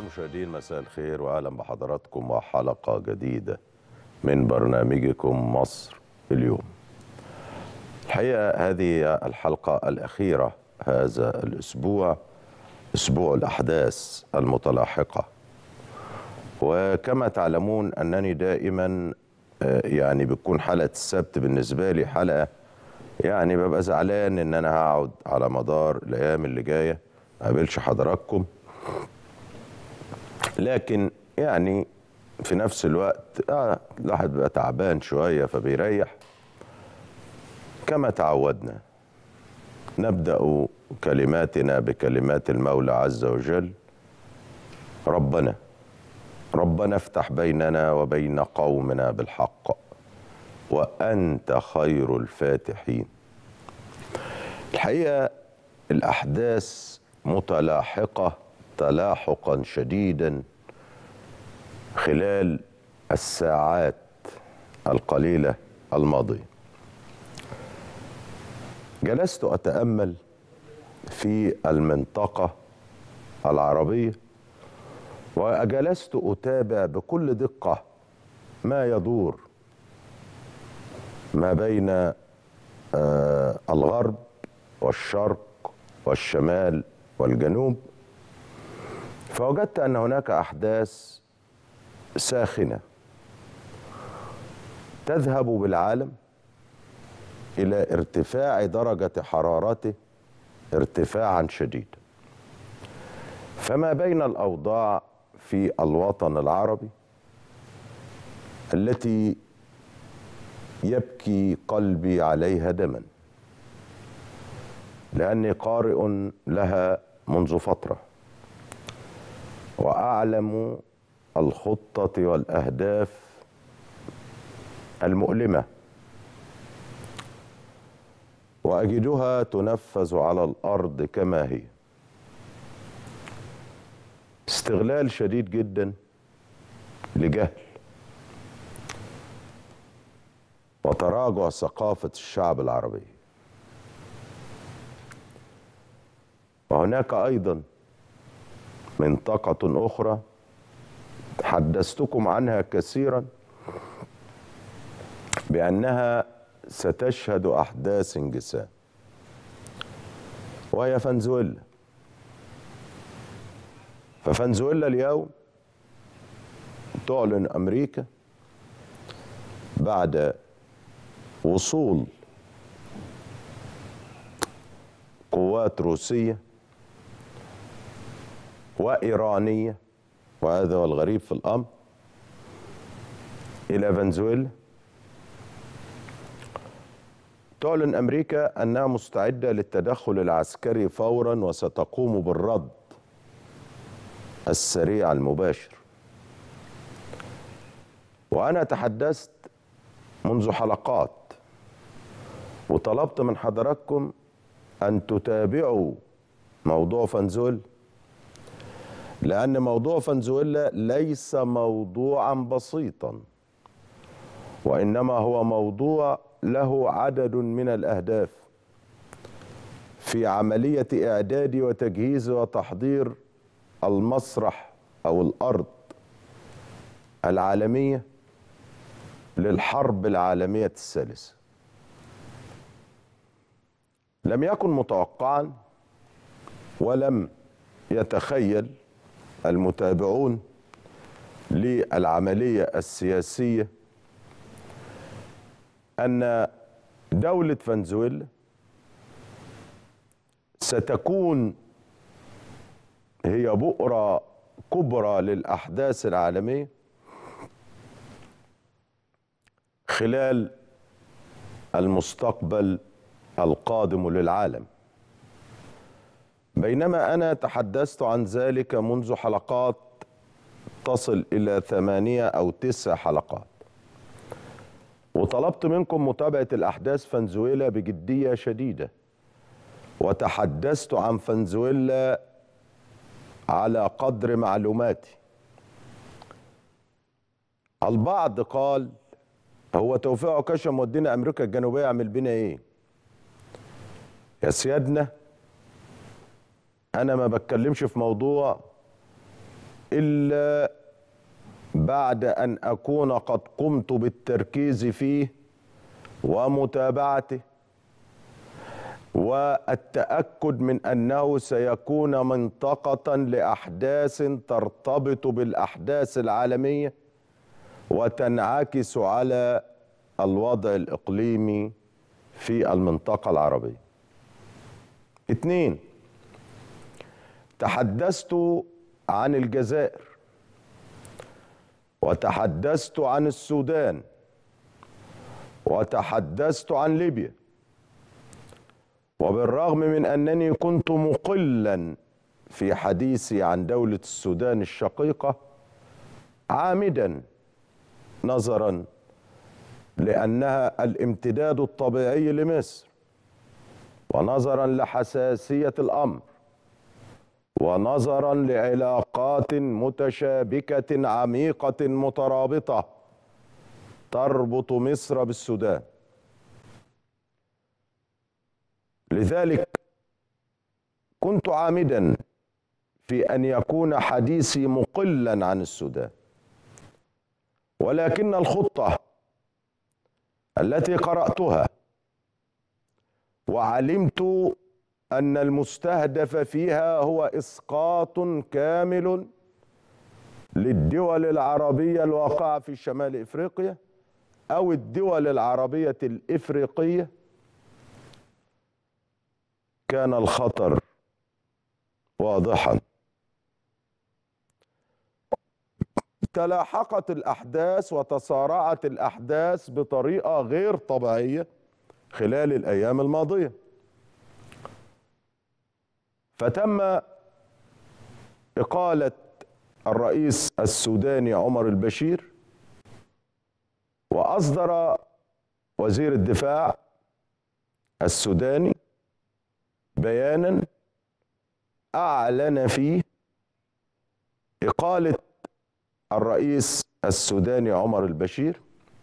المشاهدين مساء الخير واهلا بحضراتكم وحلقه جديده من برنامجكم مصر اليوم. الحقيقه هذه الحلقه الاخيره هذا الاسبوع اسبوع الاحداث المتلاحقه. وكما تعلمون انني دائما يعني بتكون حلقه السبت بالنسبه لي حلقه يعني ببقى زعلان ان انا هقعد على مدار الايام اللي جايه ما اقابلش حضراتكم لكن يعني في نفس الوقت آه الواحد بيبقى تعبان شويه فبيريح كما تعودنا نبدا كلماتنا بكلمات المولى عز وجل ربنا ربنا افتح بيننا وبين قومنا بالحق وانت خير الفاتحين الحقيقه الاحداث متلاحقه تلاحقا شديدا خلال الساعات القليله الماضيه جلست اتامل في المنطقه العربيه وجلست اتابع بكل دقه ما يدور ما بين آه الغرب والشرق والشمال والجنوب فوجدت ان هناك احداث ساخنه تذهب بالعالم الى ارتفاع درجه حرارته ارتفاعا شديدا فما بين الاوضاع في الوطن العربي التي يبكي قلبي عليها دما لاني قارئ لها منذ فتره واعلم الخطه والاهداف المؤلمه واجدها تنفذ على الارض كما هي استغلال شديد جدا لجهل وتراجع ثقافه الشعب العربي وهناك ايضا منطقه اخرى حدثتكم عنها كثيرا بانها ستشهد احداث انجسام وهي فنزويلا ففنزويلا اليوم تعلن امريكا بعد وصول قوات روسيه وايرانيه وهذا هو الغريب في الامر الى فنزويلا تعلن امريكا انها مستعده للتدخل العسكري فورا وستقوم بالرد السريع المباشر وانا تحدثت منذ حلقات وطلبت من حضراتكم ان تتابعوا موضوع فنزويلا لان موضوع فنزويلا ليس موضوعا بسيطا وانما هو موضوع له عدد من الاهداف في عمليه اعداد وتجهيز وتحضير المسرح او الارض العالميه للحرب العالميه الثالثه لم يكن متوقعا ولم يتخيل المتابعون للعمليه السياسيه ان دوله فنزويلا ستكون هي بؤره كبرى للاحداث العالميه خلال المستقبل القادم للعالم بينما انا تحدثت عن ذلك منذ حلقات تصل الى ثمانيه او تسع حلقات وطلبت منكم متابعه الاحداث فنزويلا بجديه شديده وتحدثت عن فنزويلا على قدر معلوماتي البعض قال هو توفيق عكاشة مودينا امريكا الجنوبيه يعمل بينا ايه يا سيادنا انا ما بتكلمش في موضوع الا بعد ان اكون قد قمت بالتركيز فيه ومتابعته والتاكد من انه سيكون منطقه لاحداث ترتبط بالاحداث العالميه وتنعكس على الوضع الاقليمي في المنطقه العربيه اثنين تحدثت عن الجزائر وتحدثت عن السودان وتحدثت عن ليبيا وبالرغم من انني كنت مقلا في حديثي عن دوله السودان الشقيقه عامدا نظرا لانها الامتداد الطبيعي لمصر ونظرا لحساسيه الامر ونظرا لعلاقات متشابكه عميقه مترابطه تربط مصر بالسودان لذلك كنت عامدا في ان يكون حديثي مقلا عن السودان ولكن الخطه التي قراتها وعلمت ان المستهدف فيها هو اسقاط كامل للدول العربيه الواقعه في شمال افريقيا او الدول العربيه الافريقيه كان الخطر واضحا تلاحقت الاحداث وتصارعت الاحداث بطريقه غير طبيعيه خلال الايام الماضيه فتم اقاله الرئيس السوداني عمر البشير واصدر وزير الدفاع السوداني بيانا اعلن فيه اقاله الرئيس السوداني عمر البشير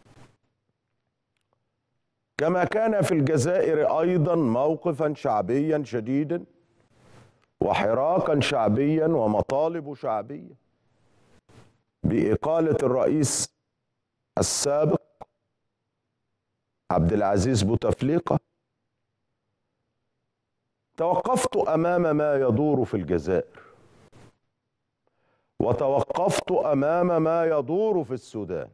كما كان في الجزائر ايضا موقفا شعبيا شديدا وحراكا شعبيا ومطالب شعبيه باقاله الرئيس السابق عبد العزيز بوتفليقه توقفت امام ما يدور في الجزائر وتوقفت امام ما يدور في السودان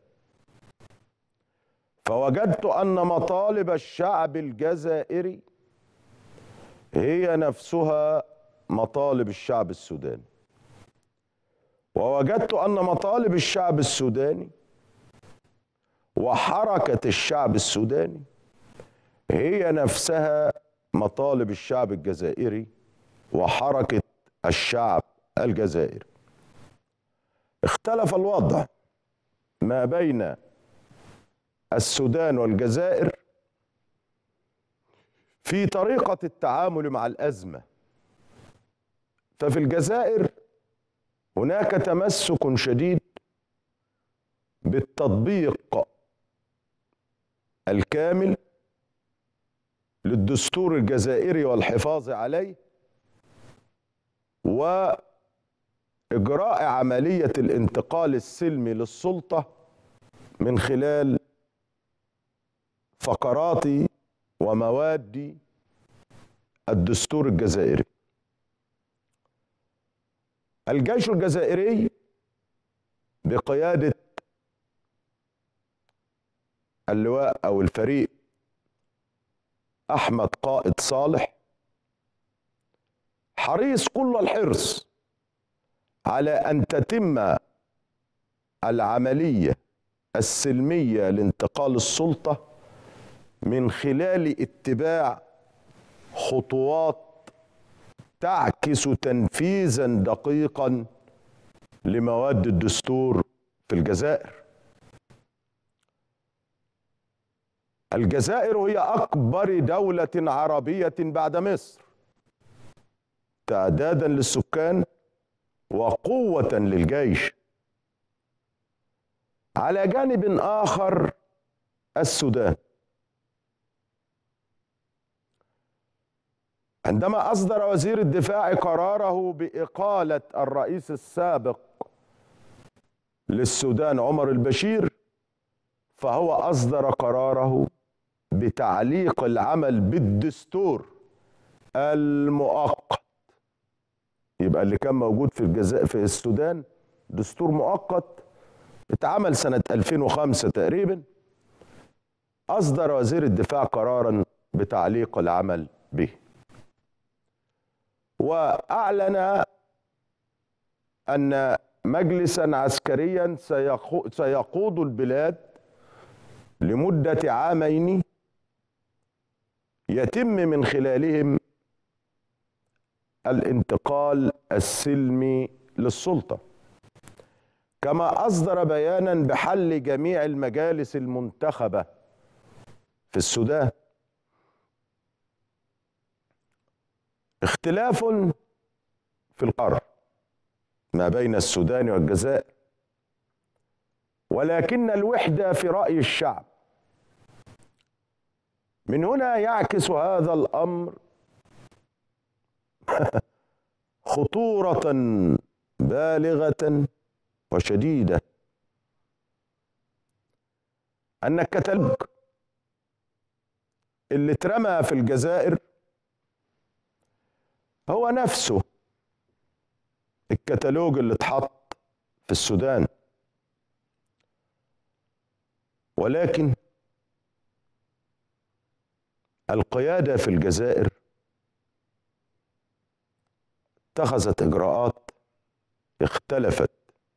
فوجدت ان مطالب الشعب الجزائري هي نفسها مطالب الشعب السوداني ووجدت ان مطالب الشعب السوداني وحركه الشعب السوداني هي نفسها مطالب الشعب الجزائري وحركه الشعب الجزائري اختلف الوضع ما بين السودان والجزائر في طريقه التعامل مع الازمه ففي الجزائر هناك تمسك شديد بالتطبيق الكامل للدستور الجزائري والحفاظ عليه واجراء عمليه الانتقال السلمي للسلطه من خلال فقرات ومواد الدستور الجزائري الجيش الجزائري بقياده اللواء او الفريق احمد قائد صالح حريص كل الحرص على ان تتم العمليه السلميه لانتقال السلطه من خلال اتباع خطوات تعكس تنفيذا دقيقا لمواد الدستور في الجزائر الجزائر هي اكبر دوله عربيه بعد مصر تعدادا للسكان وقوه للجيش على جانب اخر السودان عندما اصدر وزير الدفاع قراره باقاله الرئيس السابق للسودان عمر البشير فهو أصدر قراره بتعليق العمل بالدستور المؤقت يبقى اللي كان موجود في الجزائر في السودان دستور مؤقت اتعمل سنة 2005 تقريبا أصدر وزير الدفاع قرارا بتعليق العمل به وأعلن أن مجلسا عسكريا سيقود البلاد لمدة عامين يتم من خلالهم الانتقال السلمي للسلطه كما اصدر بيانا بحل جميع المجالس المنتخبه في السودان اختلاف في القرار ما بين السودان والجزائر ولكن الوحده في راي الشعب من هنا يعكس هذا الامر خطوره بالغه وشديده ان الكتالوج اللي اترمى في الجزائر هو نفسه الكتالوج اللي اتحط في السودان ولكن القياده في الجزائر اتخذت اجراءات اختلفت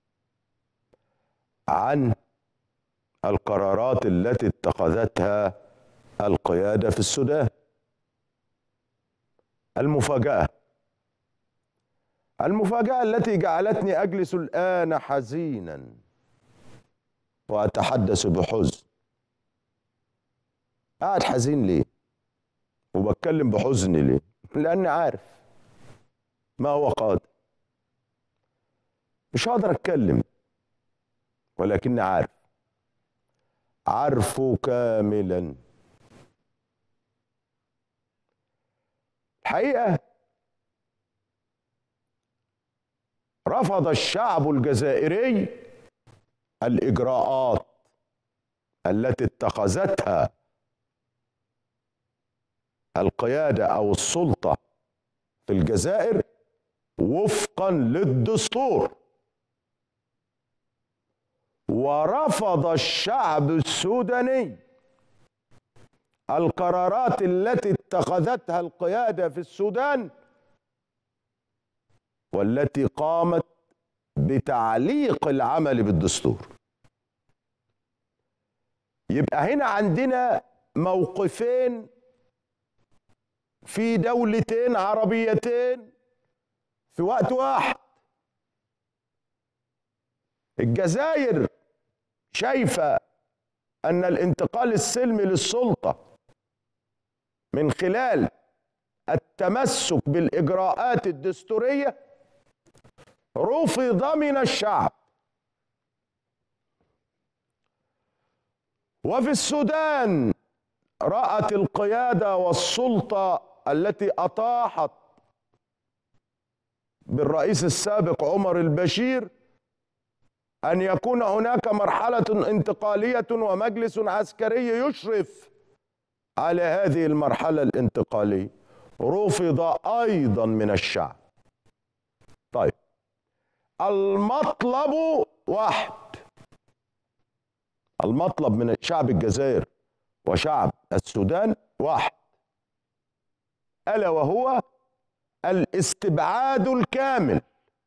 عن القرارات التي اتخذتها القياده في السودان المفاجاه المفاجاه التي جعلتني اجلس الان حزينا واتحدث بحزن قاعد حزين ليه وبتكلم بحزن ليه لاني عارف ما هو قادم مش هقدر اتكلم ولكني عارف عارفه كاملا الحقيقه رفض الشعب الجزائري الاجراءات التي اتخذتها القياده او السلطه في الجزائر وفقا للدستور ورفض الشعب السوداني القرارات التي اتخذتها القياده في السودان والتي قامت بتعليق العمل بالدستور يبقى هنا عندنا موقفين في دولتين عربيتين في وقت واحد الجزائر شايفه ان الانتقال السلمي للسلطه من خلال التمسك بالاجراءات الدستوريه رفض من الشعب وفي السودان رأت القيادة والسلطة التي أطاحت بالرئيس السابق عمر البشير أن يكون هناك مرحلة انتقالية ومجلس عسكري يشرف على هذه المرحلة الانتقالية رفض أيضا من الشعب طيب المطلب واحد المطلب من شعب الجزائر وشعب السودان واحد الا وهو الاستبعاد الكامل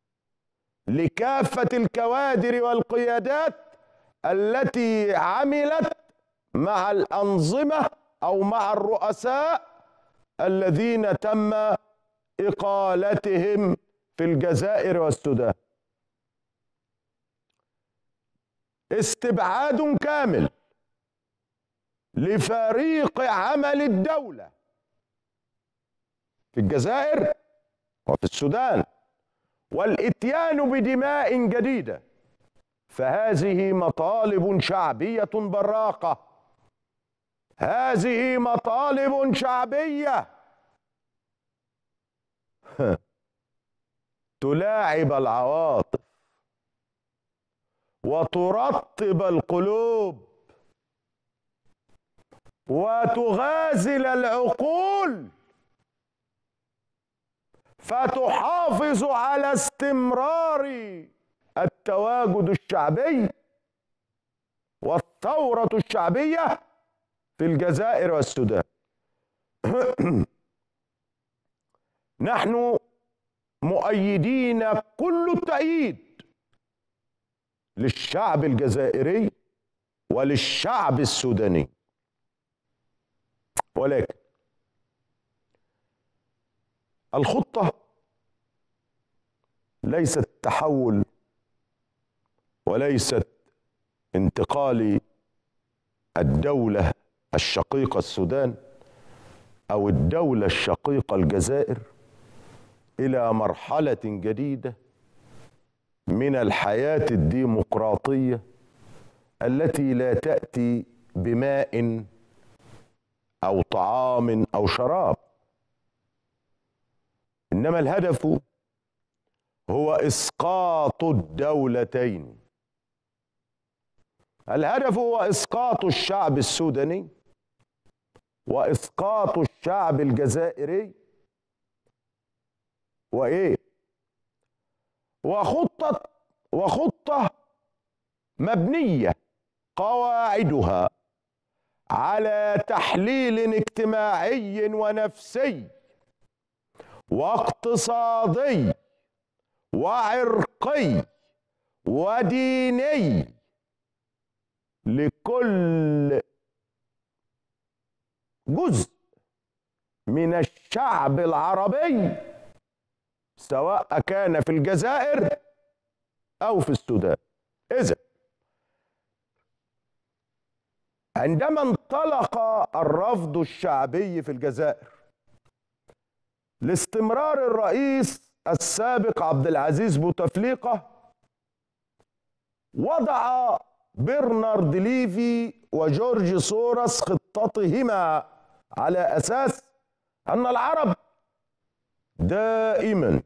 لكافه الكوادر والقيادات التي عملت مع الانظمه او مع الرؤساء الذين تم اقالتهم في الجزائر والسودان استبعاد كامل لفريق عمل الدولة في الجزائر وفي السودان والاتيان بدماء جديدة فهذه مطالب شعبية براقة هذه مطالب شعبية تلاعب العواطف وترطب القلوب وتغازل العقول فتحافظ على استمرار التواجد الشعبي والثورة الشعبية في الجزائر والسودان نحن مؤيدين كل التأييد للشعب الجزائري وللشعب السوداني ولكن الخطة ليست تحول وليست انتقال الدولة الشقيقة السودان أو الدولة الشقيقة الجزائر إلى مرحلة جديدة من الحياة الديمقراطية التي لا تأتي بماء أو طعام أو شراب إنما الهدف هو إسقاط الدولتين الهدف هو اسقاط الشعب السوداني واسقاط الشعب الجزائري وايه وخطه وخطه مبنيه قواعدها على تحليل اجتماعي ونفسي واقتصادي وعرقي وديني لكل جزء من الشعب العربي سواء كان في الجزائر او في السودان اذا عندما انطلق الرفض الشعبي في الجزائر لاستمرار الرئيس السابق عبد العزيز بوتفليقه وضع برنارد ليفي وجورج سورس خطتهما على اساس ان العرب دائما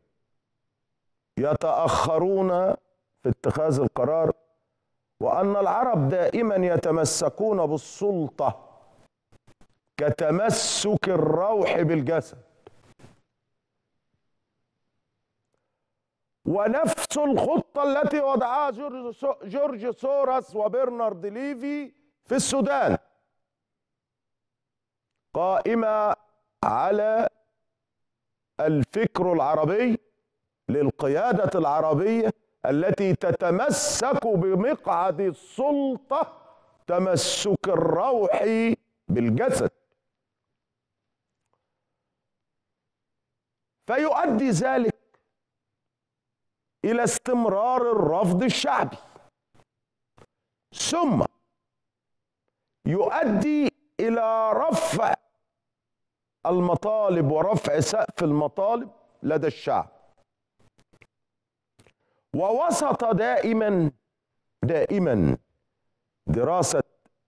يتاخرون في اتخاذ القرار وان العرب دائما يتمسكون بالسلطه كتمسك الروح بالجسد ونفس الخطة التي وضعها جورج سورس وبرنارد ليفي في السودان قائمة على الفكر العربي للقيادة العربية التي تتمسك بمقعد السلطة تمسك الروح بالجسد فيؤدي ذلك الى استمرار الرفض الشعبي ثم يؤدي الى رفع المطالب ورفع سقف المطالب لدى الشعب ووسط دائما دائما دراسه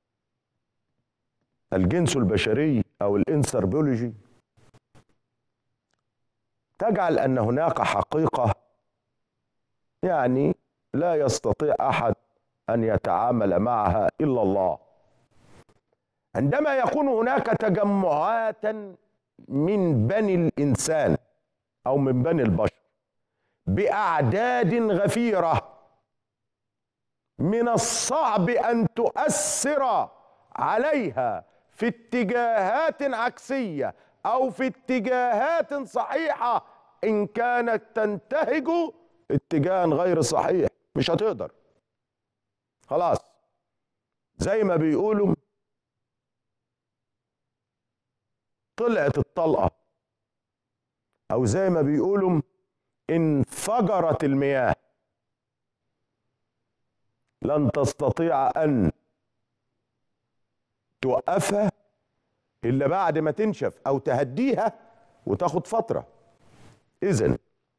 الجنس البشري او الانثروبولوجي تجعل ان هناك حقيقه يعني لا يستطيع احد ان يتعامل معها الا الله عندما يكون هناك تجمعات من بني الانسان او من بني البشر باعداد غفيره من الصعب ان تؤثر عليها في اتجاهات عكسيه او في اتجاهات صحيحه ان كانت تنتهج اتجاه غير صحيح مش هتقدر خلاص زي ما بيقولوا طلعت الطلقه او زي ما بيقولوا انفجرت المياه لن تستطيع ان توقفها الا بعد ما تنشف او تهديها وتاخد فتره اذا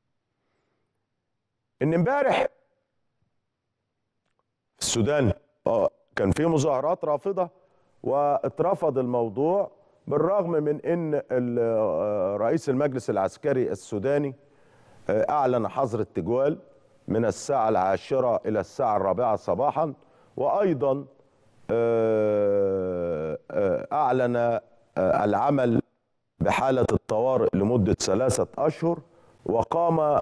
ان امبارح في السودان اه كان في مظاهرات رافضه واترفض الموضوع بالرغم من ان رئيس المجلس العسكري السوداني اعلن حظر التجوال من الساعة العاشرة إلى الساعة الرابعة صباحا وأيضا آه، آه، أعلن آه، العمل بحالة الطوارئ لمدة ثلاثة أشهر وقام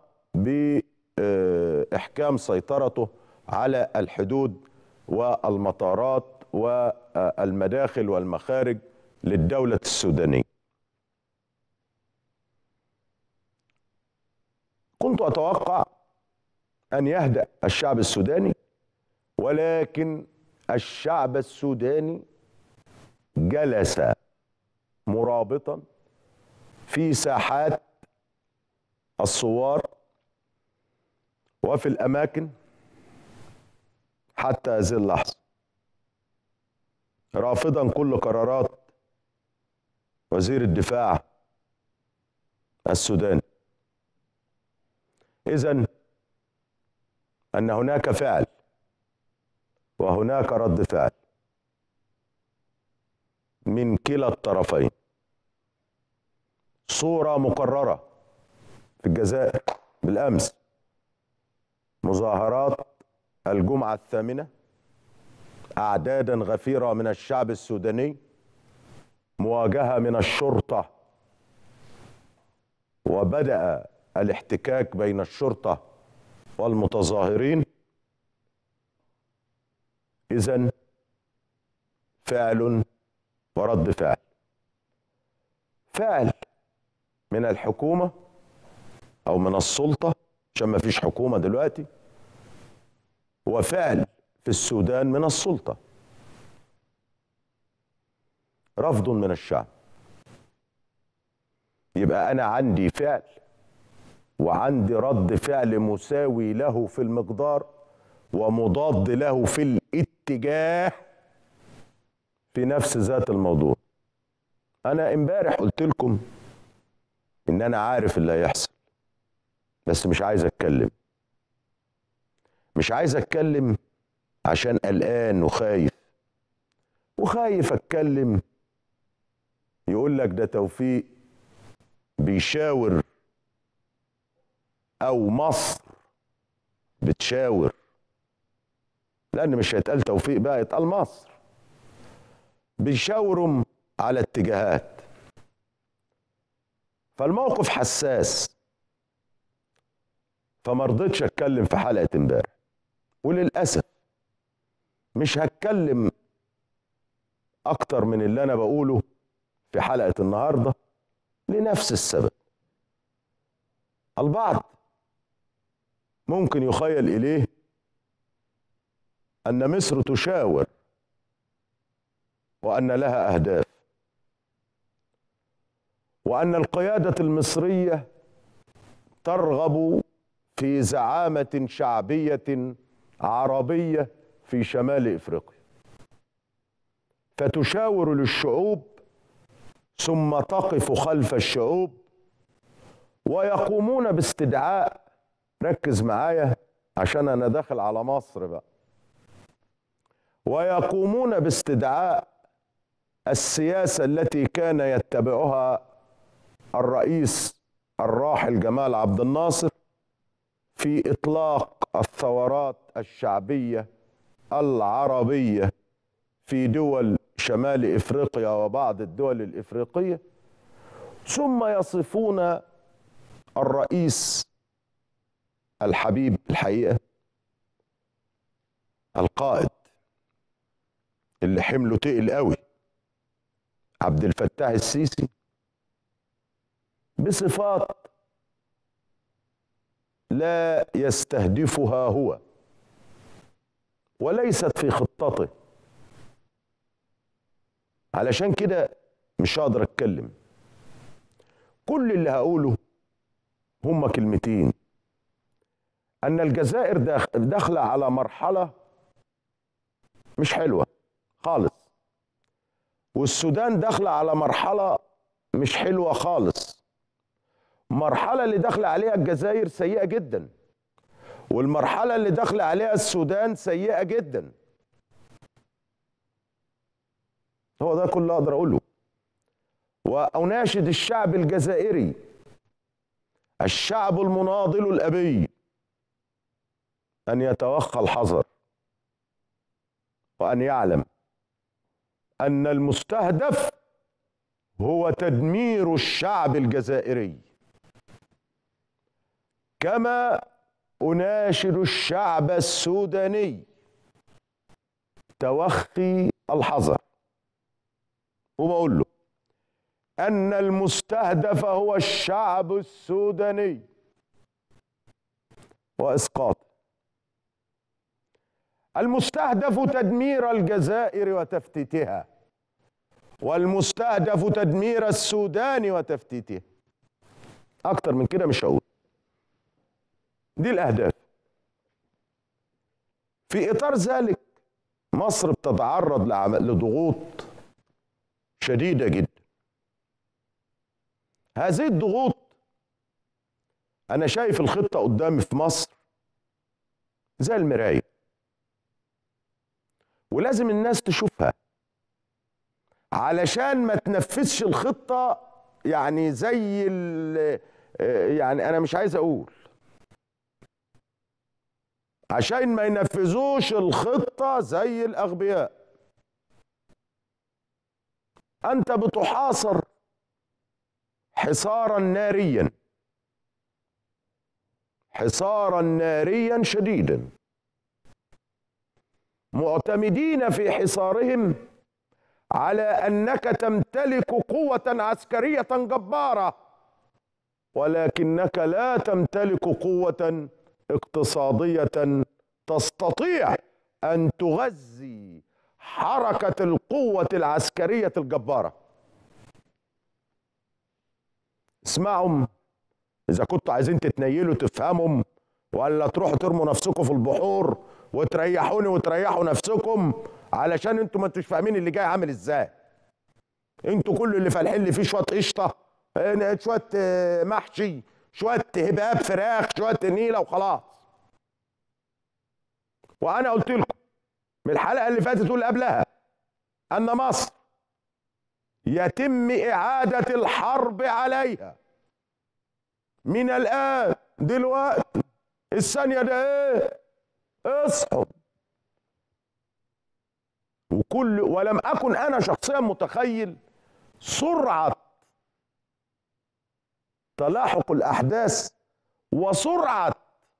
بإحكام سيطرته على الحدود والمطارات والمداخل والمخارج للدولة السودانية كنت أتوقع أن يهدأ الشعب السوداني ولكن الشعب السوداني جلس مرابطا في ساحات الصوار وفي الأماكن حتى هذه اللحظة رافضا كل قرارات وزير الدفاع السوداني إذا أن هناك فعل وهناك رد فعل من كلا الطرفين صورة مقررة في الجزائر بالأمس مظاهرات الجمعة الثامنة أعدادا غفيرة من الشعب السوداني مواجهة من الشرطة وبدأ الاحتكاك بين الشرطة والمتظاهرين إذا فعل ورد فعل فعل من الحكومة أو من السلطة عشان ما فيش حكومة دلوقتي وفعل في السودان من السلطة رفض من الشعب يبقى أنا عندي فعل وعندي رد فعل مساوي له في المقدار ومضاد له في الاتجاه في نفس ذات الموضوع انا امبارح قلت لكم ان انا عارف اللي هيحصل بس مش عايز اتكلم مش عايز اتكلم عشان قلقان وخايف وخايف اتكلم يقول لك ده توفيق بيشاور او مصر بتشاور لان مش هيتقال توفيق بقى يتقال مصر بيشاوروا على اتجاهات فالموقف حساس فما رضيتش اتكلم في حلقه امبارح وللاسف مش هتكلم اكتر من اللي انا بقوله في حلقه النهارده لنفس السبب البعض ممكن يخيل اليه ان مصر تشاور وان لها اهداف وان القياده المصريه ترغب في زعامه شعبيه عربيه في شمال افريقيا فتشاور للشعوب ثم تقف خلف الشعوب ويقومون باستدعاء ركز معايا عشان انا داخل على مصر بقى ويقومون باستدعاء السياسه التي كان يتبعها الرئيس الراحل جمال عبد الناصر في اطلاق الثورات الشعبيه العربيه في دول شمال افريقيا وبعض الدول الافريقيه ثم يصفون الرئيس الحبيب الحقيقه القائد اللي حمله تقل قوي عبد الفتاح السيسي بصفات لا يستهدفها هو وليست في خطته علشان كده مش هقدر اتكلم كل اللي هقوله هما كلمتين ان الجزائر داخله على مرحله مش حلوه خالص والسودان داخله على مرحله مش حلوه خالص المرحله اللي داخله عليها الجزائر سيئه جدا والمرحله اللي داخله عليها السودان سيئه جدا هو ده كل اللي اقدر اقوله واناشد الشعب الجزائري الشعب المناضل الابي ان يتوخى الحذر وان يعلم ان المستهدف هو تدمير الشعب الجزائري كما اناشد الشعب السوداني توخي الحذر وبقول له ان المستهدف هو الشعب السوداني واسقاطه المستهدف تدمير الجزائر وتفتيتها والمستهدف تدمير السودان وتفتيته اكتر من كده مش هقول دي الاهداف في اطار ذلك مصر بتتعرض لضغوط شديده جدا هذه الضغوط انا شايف الخطه قدامي في مصر زي المرايه ولازم الناس تشوفها علشان ما تنفذش الخطه يعني زي يعني انا مش عايز اقول عشان ما ينفذوش الخطه زي الاغبياء انت بتحاصر حصارا ناريا حصارا ناريا شديدا معتمدين في حصارهم على انك تمتلك قوه عسكريه جباره ولكنك لا تمتلك قوه اقتصاديه تستطيع ان تغذي حركه القوه العسكريه الجباره اسمعهم اذا كنتوا عايزين تتنيلوا تفهموا ولا تروحوا ترموا نفسكم في البحور وتريحوني وتريحوا نفسكم علشان انتوا ما انتوش فاهمين اللي جاي عامل ازاي انتوا كل اللي فالحين اللي فيه شويه قشطه شويه آه، محشي شويه هباب فراخ شويه نيله وخلاص وانا قلت لكم من الحلقه اللي فاتت واللي قبلها ان مصر يتم اعاده الحرب عليها من الان دلوقتي الثانيه ده ايه اصحوا وكل ولم اكن انا شخصيا متخيل سرعه تلاحق الاحداث وسرعه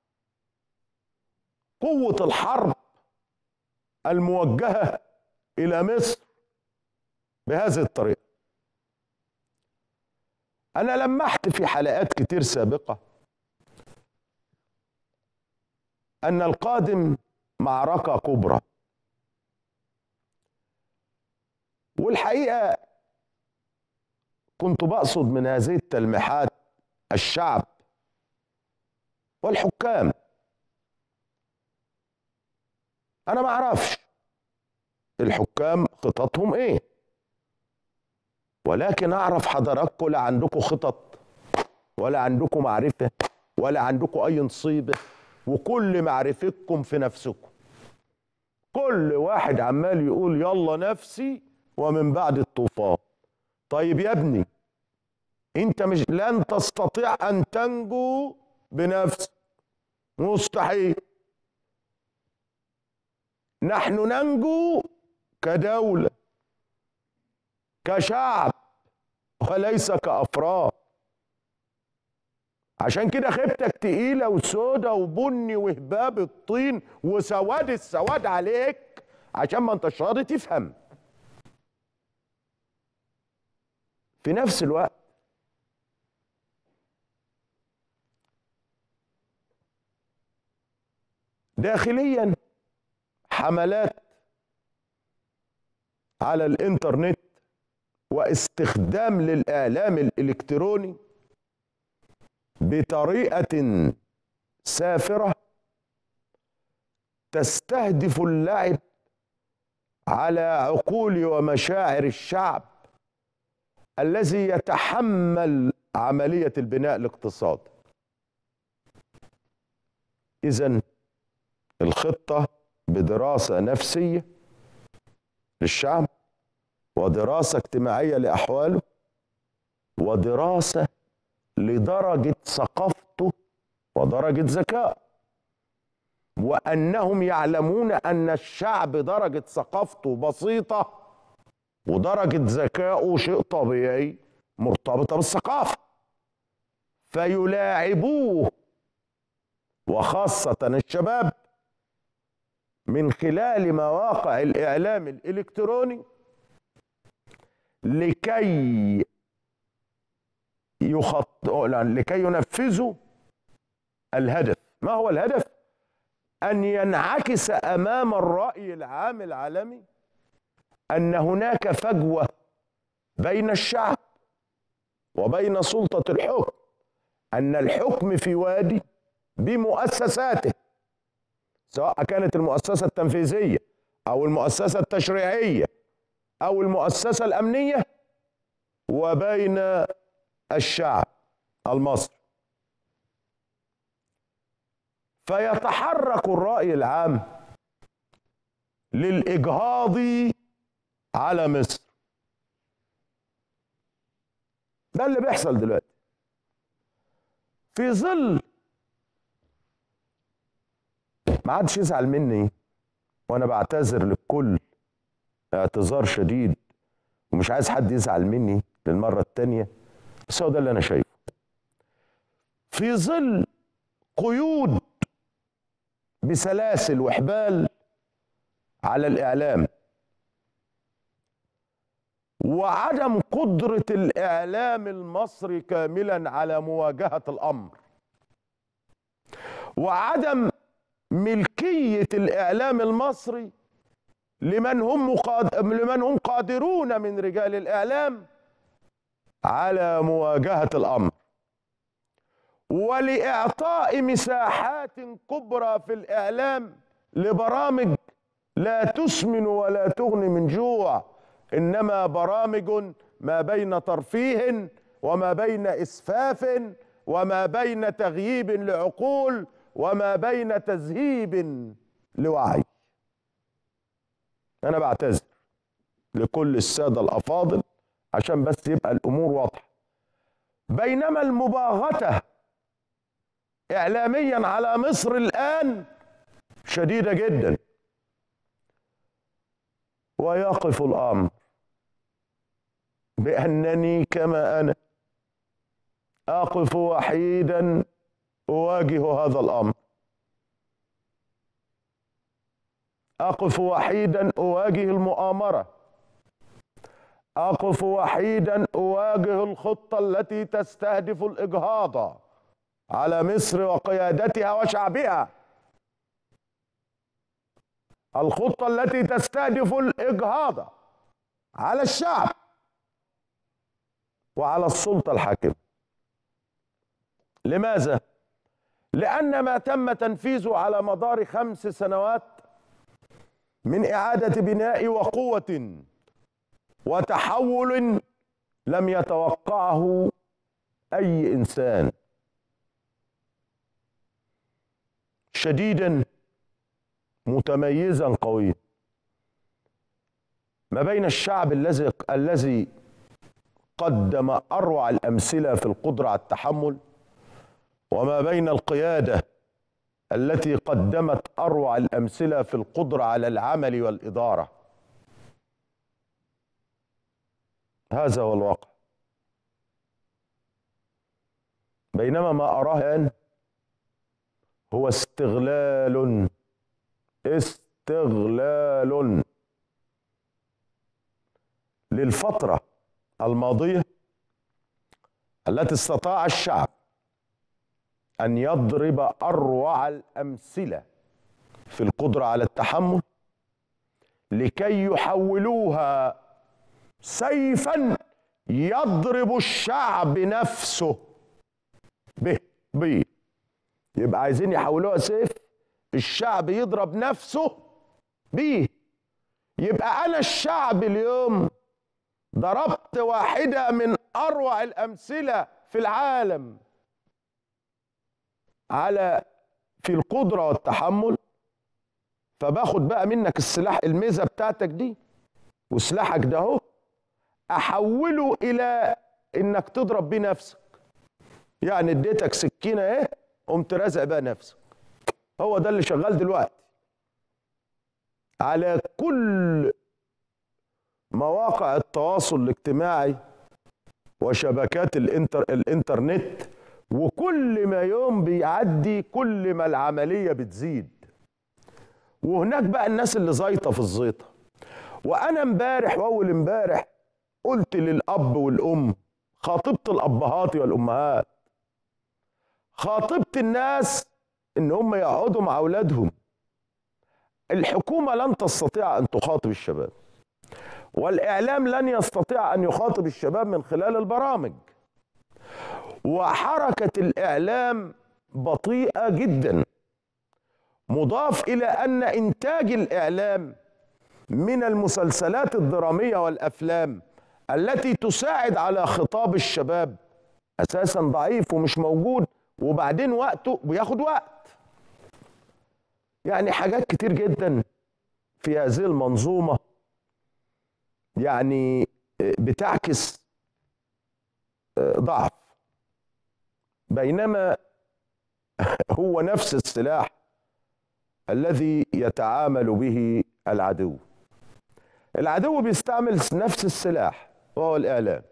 قوه الحرب الموجهه الى مصر بهذه الطريقه انا لمحت في حلقات كتير سابقه ان القادم معركه كبرى والحقيقه كنت بقصد من هذه التلميحات الشعب والحكام انا ما اعرفش الحكام خططهم ايه ولكن اعرف حضراتكم لا عندكم خطط ولا عندكم معرفه ولا عندكم اي نصيبه وكل معرفتكم في نفسكم كل واحد عمال يقول يلا نفسي ومن بعد الطوفان طيب يا ابني انت مش لن تستطيع ان تنجو بنفسك مستحيل نحن ننجو كدولة كشعب وليس كأفراد عشان كده خيبتك تقيلة وسودة وبني وهباب الطين وسواد السواد عليك عشان ما انتش راضي تفهم في نفس الوقت داخليا حملات على الانترنت واستخدام للاعلام الالكتروني بطريقه سافره تستهدف اللعب على عقول ومشاعر الشعب الذي يتحمل عمليه البناء الاقتصادي اذا الخطه بدراسه نفسيه للشعب ودراسه اجتماعيه لاحواله ودراسه لدرجه ثقافته ودرجه ذكاء وانهم يعلمون ان الشعب درجه ثقافته بسيطه ودرجه ذكائه شيء طبيعي مرتبطه بالثقافه فيلاعبوه وخاصه الشباب من خلال مواقع الاعلام الالكتروني لكي يخط... لكي ينفذوا الهدف ما هو الهدف ان ينعكس امام الراي العام العالمي ان هناك فجوه بين الشعب وبين سلطه الحكم ان الحكم في وادي بمؤسساته سواء كانت المؤسسه التنفيذيه او المؤسسه التشريعيه او المؤسسه الامنيه وبين الشعب المصري فيتحرك الراي العام للاجهاض على مصر ده اللي بيحصل دلوقتي في ظل ما عادش يزعل مني وانا بعتذر للكل اعتذار شديد ومش عايز حد يزعل مني للمرة التانية بس هو ده اللي انا شايفه في ظل قيود بسلاسل وحبال على الاعلام وعدم قدرة الإعلام المصري كاملا على مواجهة الأمر وعدم ملكية الإعلام المصري لمن هم مقاد... لمن هم قادرون من رجال الإعلام على مواجهة الأمر ولإعطاء مساحات كبرى في الإعلام لبرامج لا تسمن ولا تغني من جوع انما برامج ما بين ترفيه وما بين اسفاف وما بين تغييب لعقول وما بين تذهيب لوعي انا بعتذر لكل الساده الافاضل عشان بس يبقى الامور واضحه بينما المباغته اعلاميا على مصر الان شديده جدا ويقف الامر بانني كما انا اقف وحيدا اواجه هذا الامر اقف وحيدا اواجه المؤامره اقف وحيدا اواجه الخطه التي تستهدف الاجهاض على مصر وقيادتها وشعبها الخطه التي تستهدف الاجهاض على الشعب وعلى السلطه الحاكمه لماذا لان ما تم تنفيذه على مدار خمس سنوات من اعاده بناء وقوه وتحول لم يتوقعه اي انسان شديدا متميزا قويا ما بين الشعب الذي الذي قدم اروع الامثله في القدره على التحمل وما بين القياده التي قدمت اروع الامثله في القدره على العمل والاداره هذا هو الواقع بينما ما اراه الان هو استغلال استغلال للفتره الماضيه التي استطاع الشعب ان يضرب اروع الامثله في القدره على التحمل لكي يحولوها سيفا يضرب الشعب نفسه به به يبقى عايزين يحولوها سيف الشعب يضرب نفسه بيه يبقى انا الشعب اليوم ضربت واحده من اروع الامثله في العالم على في القدره والتحمل فباخد بقى منك السلاح الميزه بتاعتك دي وسلاحك ده اهو احوله الى انك تضرب بيه نفسك يعني اديتك سكينه ايه قمت رازق بقى نفسك هو ده اللي شغال دلوقتي على كل مواقع التواصل الاجتماعي وشبكات الانتر الانترنت وكل ما يوم بيعدي كل ما العملية بتزيد وهناك بقى الناس اللي زيطة في الزيطة وأنا امبارح وأول امبارح قلت للأب والأم خاطبت الأبهات والأمهات خاطبت الناس إن هم يقعدوا مع أولادهم الحكومة لن تستطيع أن تخاطب الشباب والإعلام لن يستطيع أن يخاطب الشباب من خلال البرامج وحركة الإعلام بطيئة جدا مضاف إلى أن إنتاج الإعلام من المسلسلات الدرامية والأفلام التي تساعد على خطاب الشباب أساسا ضعيف ومش موجود وبعدين وقته بياخد وقت يعني حاجات كتير جدا في هذه المنظومة يعني بتعكس ضعف بينما هو نفس السلاح الذي يتعامل به العدو العدو بيستعمل نفس السلاح وهو الإعلام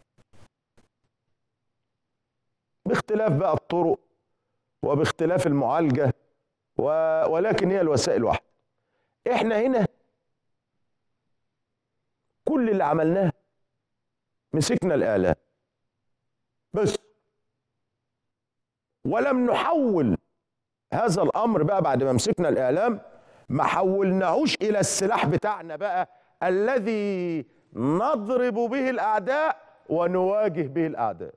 باختلاف بقى الطرق وباختلاف المعالجة و... ولكن هي الوسائل واحدة احنا هنا كل اللي عملناه مسكنا الإعلام بس ولم نحول هذا الأمر بقى بعد ما مسكنا الإعلام ما حولناهوش إلى السلاح بتاعنا بقى الذي نضرب به الأعداء ونواجه به الأعداء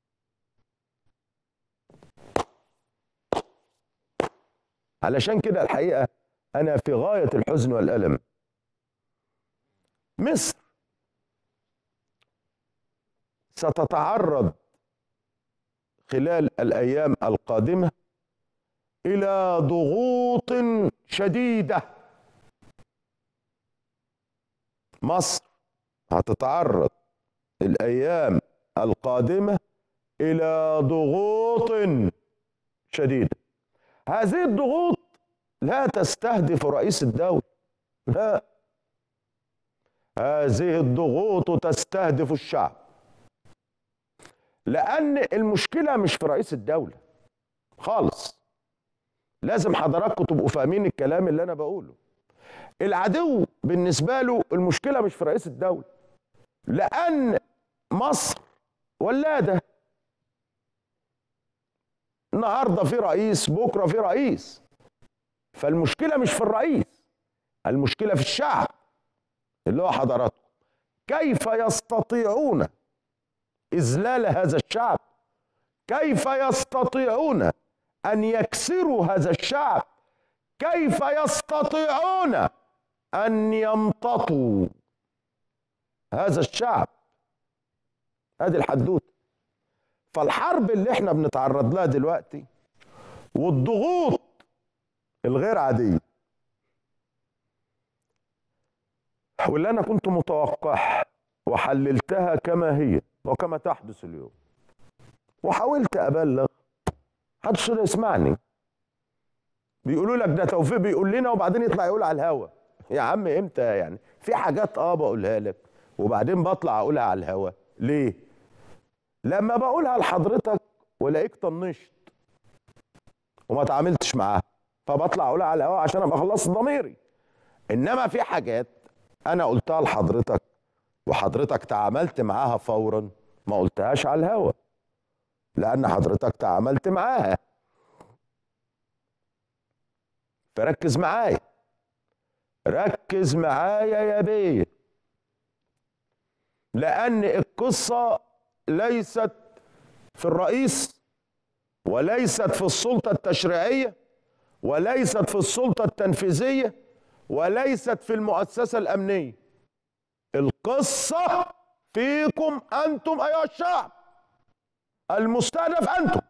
علشان كده الحقيقة أنا في غاية الحزن والألم مصر ستتعرض خلال الأيام القادمة إلى ضغوط شديدة مصر هتتعرض الأيام القادمة إلى ضغوط شديدة هذه الضغوط لا تستهدف رئيس الدولة لا هذه الضغوط تستهدف الشعب لأن المشكلة مش في رئيس الدولة خالص لازم حضراتكم تبقوا فاهمين الكلام اللي أنا بقوله العدو بالنسبة له المشكلة مش في رئيس الدولة لأن مصر ولادة النهارده في رئيس بكره في رئيس فالمشكله مش في الرئيس المشكله في الشعب اللي هو حضراتكم كيف يستطيعون اذلال هذا الشعب كيف يستطيعون ان يكسروا هذا الشعب كيف يستطيعون ان يمتطوا هذا الشعب هذه الحدوته فالحرب اللي احنا بنتعرض لها دلوقتي والضغوط الغير عاديه واللي انا كنت متوقعها وحللتها كما هي وكما تحدث اليوم وحاولت ابلغ محدش راضي يسمعني بيقولوا لك ده توفيق بيقول لنا وبعدين يطلع يقول على الهوا يا عم امتى يعني في حاجات اه بقولها لك وبعدين بطلع اقولها على الهوا ليه لما بقولها لحضرتك والاقيك طنشت وما تعاملتش معاها فبطلع اقولها على الهوا عشان ابقى خلصت ضميري انما في حاجات انا قلتها لحضرتك وحضرتك تعاملت معاها فورا ما قلتهاش على الهوا لان حضرتك تعاملت معاها فركز معايا ركز معايا يا بيه لان القصه ليست في الرئيس وليست في السلطه التشريعيه وليست في السلطه التنفيذيه وليست في المؤسسه الامنيه القصه فيكم انتم ايها الشعب المستهدف انتم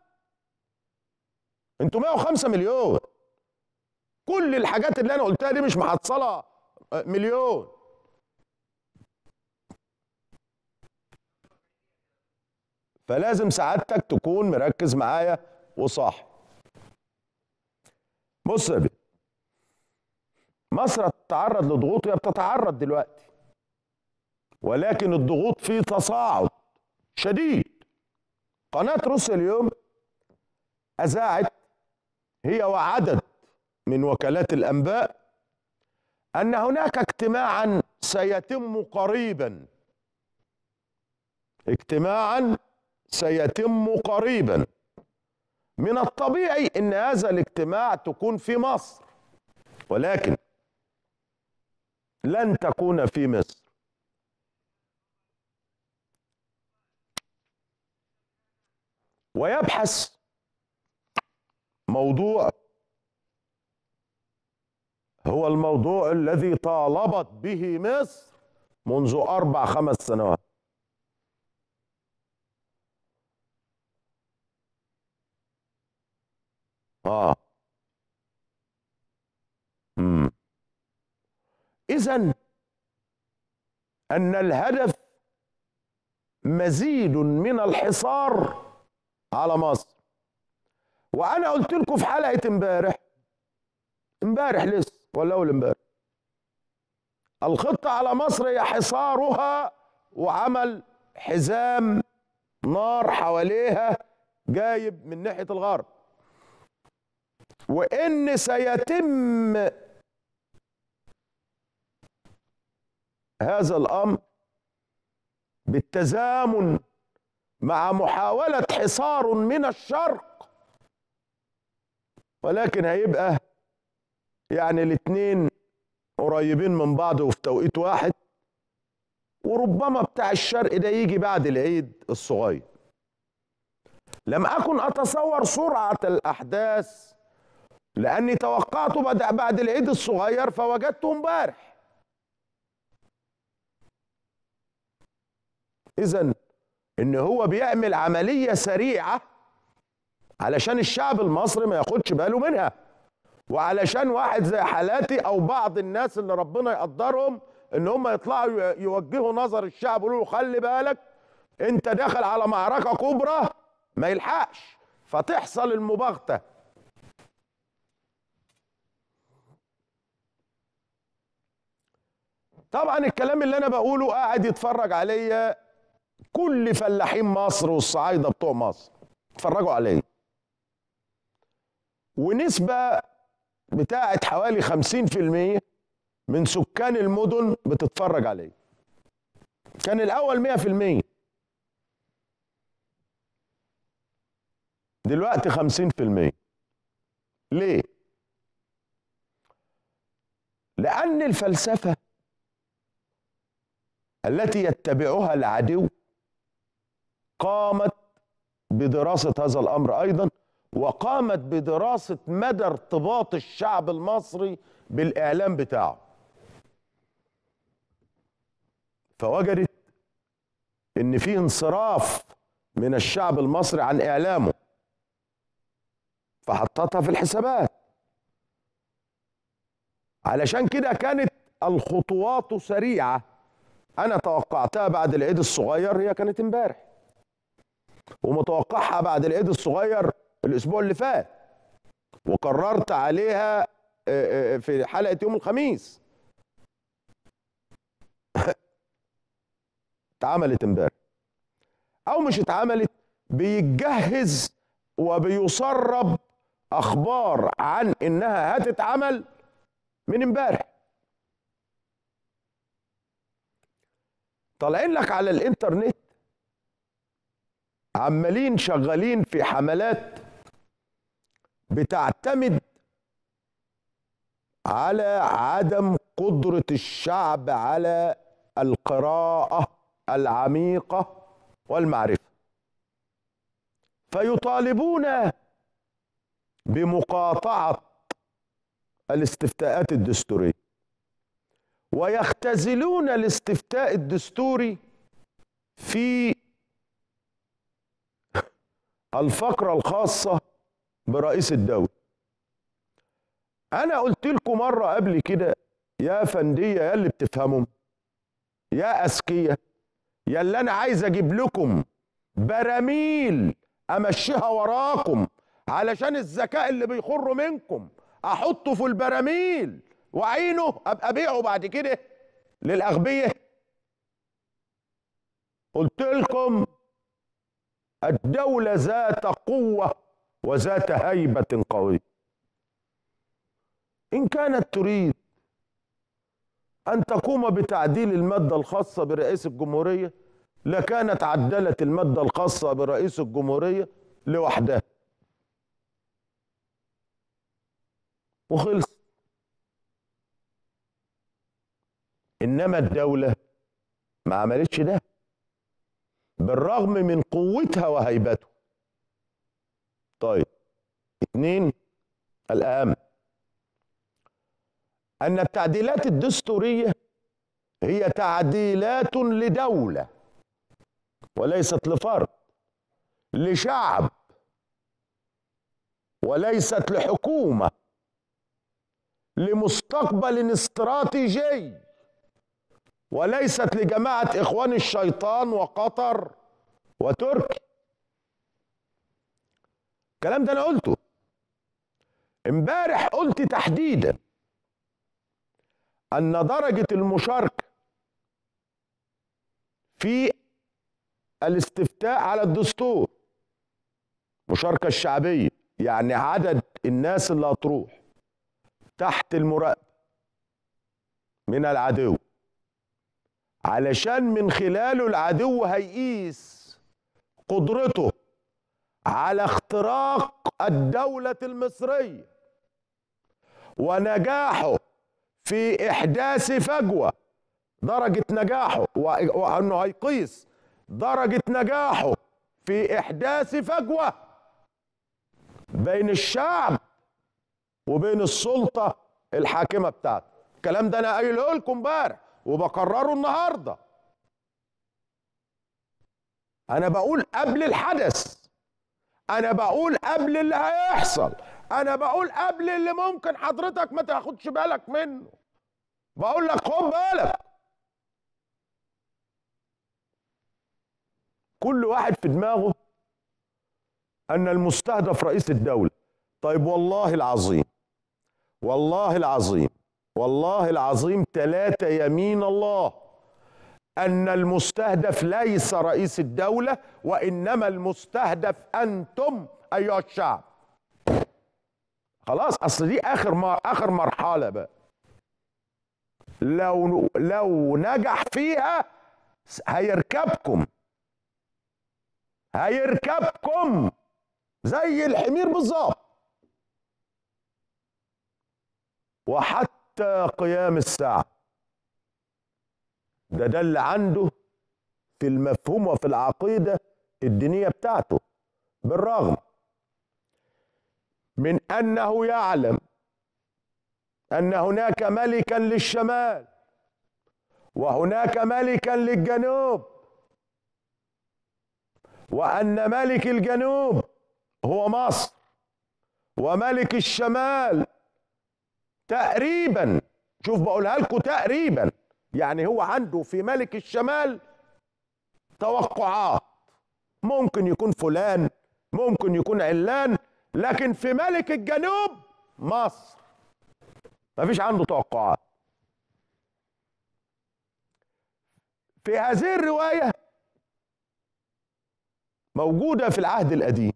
انتم 105 مليون كل الحاجات اللي انا قلتها دي مش محصله مليون فلازم سعادتك تكون مركز معايا وصح بص يا بيه مصر تتعرض لضغوط هي بتتعرض دلوقتي ولكن الضغوط في تصاعد شديد قناة روسيا اليوم أذاعت هي وعدد من وكالات الأنباء أن هناك اجتماعا سيتم قريبا اجتماعا سيتم قريبا من الطبيعي ان هذا الاجتماع تكون في مصر ولكن لن تكون في مصر ويبحث موضوع هو الموضوع الذي طالبت به مصر منذ اربع خمس سنوات اه امم اذا ان الهدف مزيد من الحصار على مصر وانا قلت لكم في حلقه امبارح امبارح لسه ولا اول امبارح الخطه على مصر هي حصارها وعمل حزام نار حواليها جايب من ناحيه الغرب وان سيتم هذا الامر بالتزامن مع محاوله حصار من الشرق ولكن هيبقى يعني الاثنين قريبين من بعض وفي توقيت واحد وربما بتاع الشرق ده يجي بعد العيد الصغير لم اكن اتصور سرعه الاحداث لاني توقعته بدا بعد العيد الصغير فوجدته امبارح اذا ان هو بيعمل عمليه سريعه علشان الشعب المصري ما ياخدش باله منها وعلشان واحد زي حالاتي او بعض الناس اللي ربنا يقدرهم ان هم يطلعوا يوجهوا نظر الشعب يقولوا له خلي بالك انت داخل على معركه كبرى ما يلحقش فتحصل المباغته طبعا الكلام اللي انا بقوله قاعد يتفرج عليا كل فلاحين مصر والصعايده بتوع مصر اتفرجوا عليا ونسبه بتاعت حوالي 50% من سكان المدن بتتفرج عليه كان الاول 100% دلوقتي 50% ليه لان الفلسفه التي يتبعها العدو قامت بدراسه هذا الامر ايضا وقامت بدراسه مدى ارتباط الشعب المصري بالاعلام بتاعه فوجدت ان في انصراف من الشعب المصري عن اعلامه فحطتها في الحسابات علشان كده كانت الخطوات سريعه انا توقعتها بعد العيد الصغير هي كانت امبارح ومتوقعها بعد العيد الصغير الاسبوع اللي فات وقررت عليها في حلقه يوم الخميس اتعملت امبارح او مش اتعملت بيتجهز وبيسرب اخبار عن انها هتتعمل من امبارح طالعين لك على الانترنت عمالين شغالين في حملات بتعتمد على عدم قدرة الشعب على القراءة العميقة والمعرفة فيطالبون بمقاطعة الاستفتاءات الدستورية ويختزلون الاستفتاء الدستوري في الفقرة الخاصة برئيس الدولة أنا قلت لكم مرة قبل كده يا فندية يا اللي بتفهموا يا أذكية يا اللي أنا عايز أجيب لكم براميل أمشيها وراكم علشان الذكاء اللي بيخر منكم احطه في البراميل واعينه ابقى ابيعه بعد كده للاغبياء قلت لكم الدولة ذات قوة وذات هيبة قوية إن كانت تريد أن تقوم بتعديل المادة الخاصة برئيس الجمهورية لكانت عدلت المادة الخاصة برئيس الجمهورية لوحدها وخلص إنما الدولة ما عملتش ده بالرغم من قوتها وهيبته طيب اثنين الأهم أن التعديلات الدستورية هي تعديلات لدولة وليست لفرد لشعب وليست لحكومة لمستقبل استراتيجي وليست لجماعة إخوان الشيطان وقطر وتركي الكلام ده أنا قلته امبارح قلت تحديدا أن درجة المشاركة في الاستفتاء على الدستور مشاركة الشعبية يعني عدد الناس اللي هتروح تحت المراقبة من العدو علشان من خلاله العدو هيقيس قدرته على اختراق الدولة المصرية ونجاحه في إحداث فجوة درجة نجاحه وأنه هيقيس درجة نجاحه في إحداث فجوة بين الشعب وبين السلطة الحاكمة بتاعته الكلام ده أنا قايله لكم امبارح وبكرره النهارده انا بقول قبل الحدث انا بقول قبل اللي هيحصل انا بقول قبل اللي ممكن حضرتك ما تاخدش بالك منه بقول لك خد بالك كل واحد في دماغه ان المستهدف رئيس الدوله طيب والله العظيم والله العظيم والله العظيم ثلاثة يمين الله أن المستهدف ليس رئيس الدولة وإنما المستهدف أنتم أيها الشعب خلاص أصل دي آخر مر... آخر مرحلة بقى لو لو نجح فيها هيركبكم هيركبكم زي الحمير بالظبط وحتى حتى قيام الساعة ده ده اللي عنده في المفهوم وفي العقيدة الدينية بتاعته بالرغم من أنه يعلم أن هناك ملكا للشمال وهناك ملكا للجنوب وأن ملك الجنوب هو مصر وملك الشمال تقريبا شوف بقولها لكم تقريبا يعني هو عنده في ملك الشمال توقعات ممكن يكون فلان ممكن يكون علان لكن في ملك الجنوب مصر ما فيش عنده توقعات في هذه الرواية موجودة في العهد القديم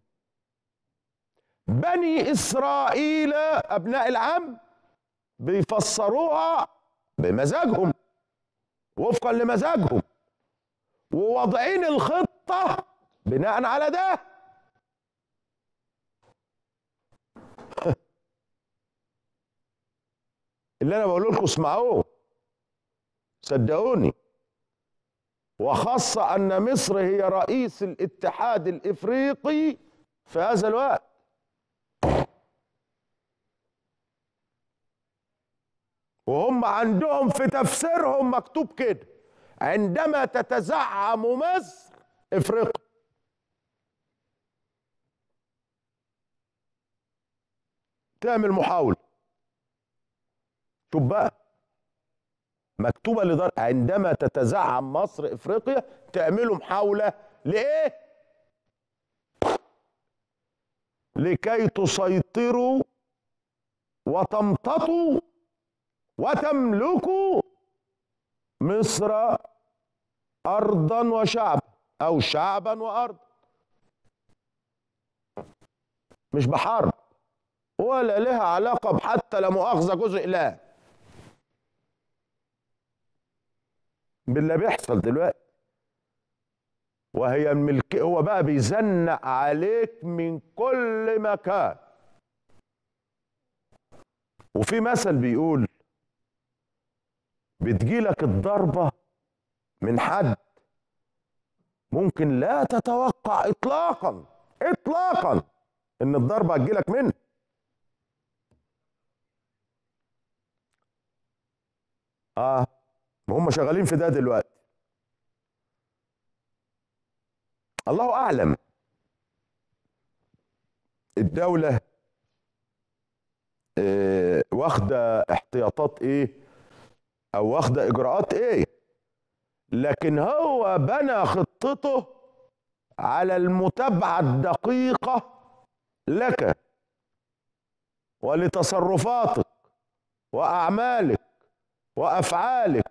بني إسرائيل أبناء العم بيفسروها بمزاجهم وفقا لمزاجهم وواضعين الخطة بناء على ده اللي انا بقول لكم اسمعوه صدقوني وخاصة أن مصر هي رئيس الاتحاد الإفريقي في هذا الوقت وهم عندهم في تفسيرهم مكتوب كده عندما تتزعم مصر افريقيا تعمل محاولة شوف بقى مكتوبة لدار عندما تتزعم مصر افريقيا تعملوا محاولة لإيه؟ لكي تسيطروا وتمتطوا وتملكوا مصر أرضا وشعبا أو شعبا وأرضا مش بحرب ولا لها علاقة بحتى لا مؤاخذة جزء لا باللي بيحصل دلوقتي وهي الملك هو بقى بيزنق عليك من كل مكان وفي مثل بيقول بتجيلك الضربة من حد ممكن لا تتوقع اطلاقا اطلاقا ان الضربة هتجيلك منه اه ما هم شغالين في ده دلوقتي الله اعلم الدولة آه واخدة احتياطات ايه او واخدة اجراءات ايه لكن هو بنى خطته على المتابعة الدقيقة لك ولتصرفاتك واعمالك وافعالك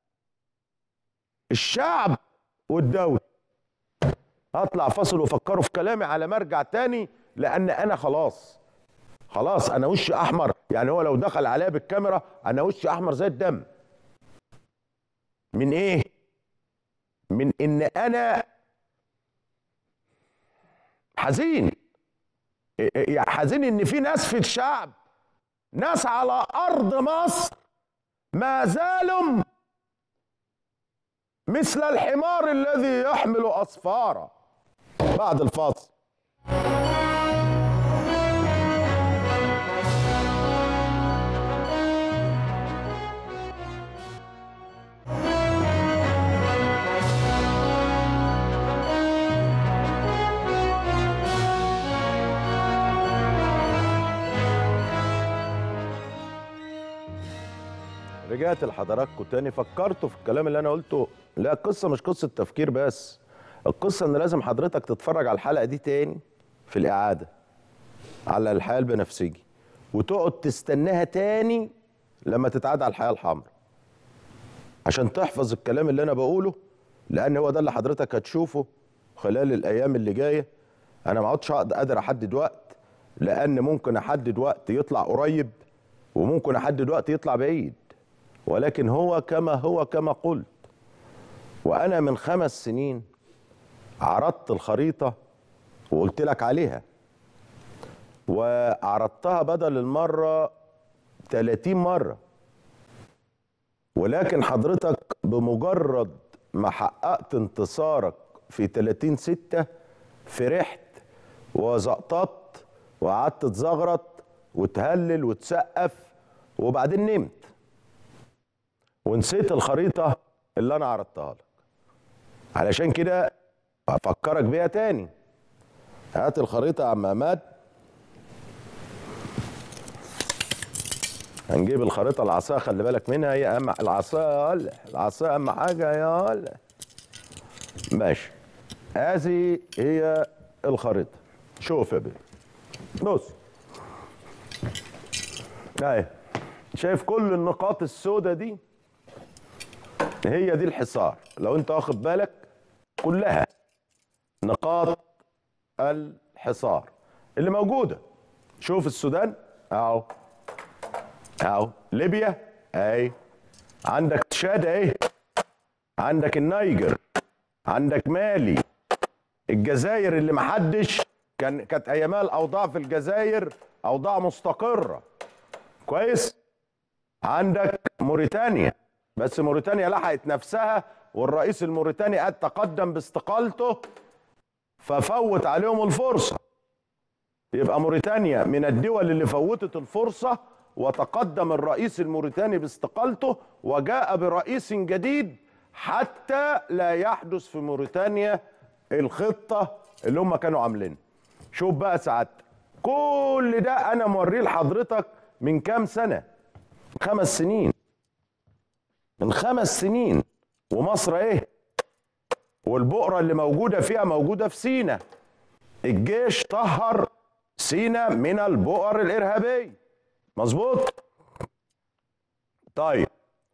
الشعب والدوله هطلع فاصل وفكروا في كلامي على مرجع تاني لان انا خلاص خلاص انا وشي احمر يعني هو لو دخل عليا بالكاميرا انا وشي احمر زي الدم من ايه من ان انا حزين يعني حزين ان في ناس في الشعب ناس على ارض مصر ما زالوا مثل الحمار الذي يحمل أصفارا بعد الفاصل رجعت لحضراتكم تاني فكرتوا في الكلام اللي انا قلته لا القصه مش قصه تفكير بس القصه ان لازم حضرتك تتفرج على الحلقه دي تاني في الاعاده على الحياه البنفسجي وتقعد تستناها تاني لما تتعاد على الحياه الحمراء عشان تحفظ الكلام اللي انا بقوله لان هو ده اللي حضرتك هتشوفه خلال الايام اللي جايه انا ما عدتش قادر احدد وقت لان ممكن احدد وقت يطلع قريب وممكن احدد وقت يطلع بعيد ولكن هو كما هو كما قلت وانا من خمس سنين عرضت الخريطه وقلت لك عليها وعرضتها بدل المره 30 مره ولكن حضرتك بمجرد ما حققت انتصارك في 30 ستة فرحت وزقطت وقعدت تزغرط وتهلل وتسقف وبعدين نمت ونسيت الخريطة اللي أنا عرضتها لك علشان كده أفكرك بيها تاني هات الخريطة يا عم عماد هنجيب الخريطة العصاية خلي بالك منها هي أهم العصاية يا ولا العصاية أهم حاجة يا ولا ماشي هذه هي الخريطة شوف يا بيه بص اهي شايف كل النقاط السوداء دي هي دي الحصار لو انت واخد بالك كلها نقاط الحصار اللي موجوده شوف السودان اهو اهو ليبيا اهي عندك تشاد اهي عندك النيجر عندك مالي الجزائر اللي محدش كان كانت ايامها الاوضاع في الجزائر اوضاع مستقره كويس عندك موريتانيا بس موريتانيا لحقت نفسها والرئيس الموريتاني قد تقدم باستقالته ففوت عليهم الفرصة يبقى موريتانيا من الدول اللي فوتت الفرصة وتقدم الرئيس الموريتاني باستقالته وجاء برئيس جديد حتى لا يحدث في موريتانيا الخطة اللي هم كانوا عاملينها شوف بقى سعادتك كل ده انا موريه لحضرتك من كام سنة خمس سنين من خمس سنين ومصر ايه والبؤرة اللي موجودة فيها موجودة في سينا الجيش طهر سينا من البؤر الإرهابية مظبوط طيب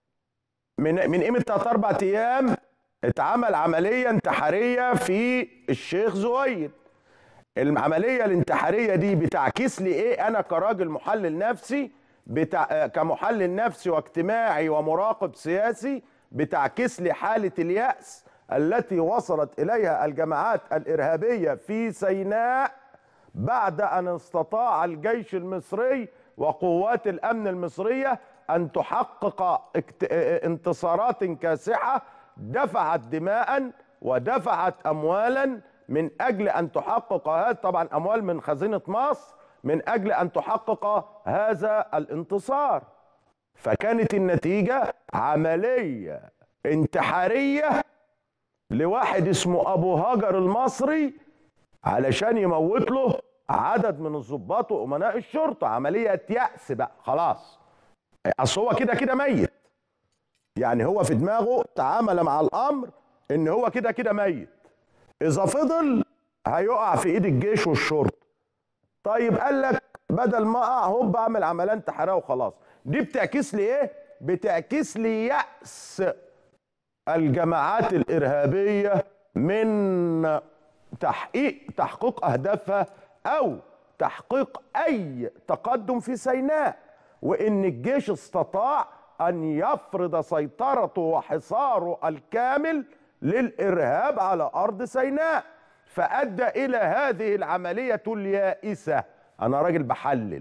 من من قيمه ثلاث اربع ايام اتعمل عمليه انتحاريه في الشيخ زويد العمليه الانتحاريه دي بتعكس لي ايه انا كراجل محلل نفسي بتع... كمحلل نفسي واجتماعي ومراقب سياسي بتعكس لي حاله الياس التي وصلت اليها الجماعات الارهابيه في سيناء بعد ان استطاع الجيش المصري وقوات الامن المصريه ان تحقق انتصارات كاسحه دفعت دماء ودفعت اموالا من اجل ان تحقق هذا طبعا اموال من خزينه مصر من اجل ان تحقق هذا الانتصار فكانت النتيجه عمليه انتحاريه لواحد اسمه ابو هاجر المصري علشان يموت له عدد من الضباط وامناء الشرطه عمليه يأس بقى خلاص اصل هو كده كده ميت يعني هو في دماغه تعامل مع الامر ان هو كده كده ميت اذا فضل هيقع في ايد الجيش والشرطه طيب قال لك بدل ما اقع هوب اعمل عمليه انتحاريه وخلاص دي بتعكس لي ايه بتعكس لي يأس الجماعات الارهابيه من تحقيق تحقيق اهدافها او تحقيق اي تقدم في سيناء وان الجيش استطاع ان يفرض سيطرته وحصاره الكامل للارهاب على ارض سيناء فادى الى هذه العمليه اليائسه انا راجل بحلل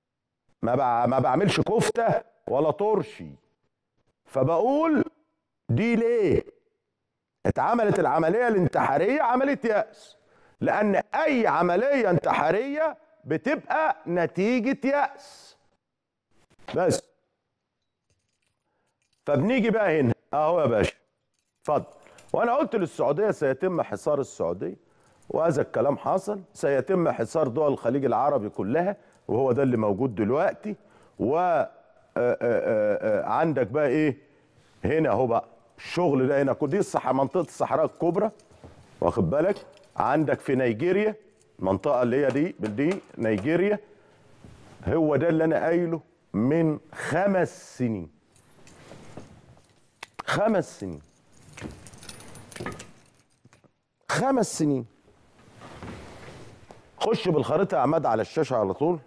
ما ما بعملش كفته ولا طرشي فبقول دي ليه اتعملت العمليه الانتحاريه عمليه ياس لان اي عمليه انتحاريه بتبقى نتيجه ياس بس فبنيجي بقى هنا اهو يا باشا اتفضل وانا قلت للسعوديه سيتم حصار السعوديه وهذا الكلام حصل سيتم حصار دول الخليج العربي كلها وهو ده اللي موجود دلوقتي و عندك بقى ايه هنا اهو بقى الشغل ده هنا دي الصح منطقه الصحراء الكبرى واخد بالك عندك في نيجيريا المنطقه اللي هي دي دي نيجيريا هو ده اللي انا قايله من خمس سنين خمس سنين خمس سنين خش بالخريطه يا عماد على الشاشه على طول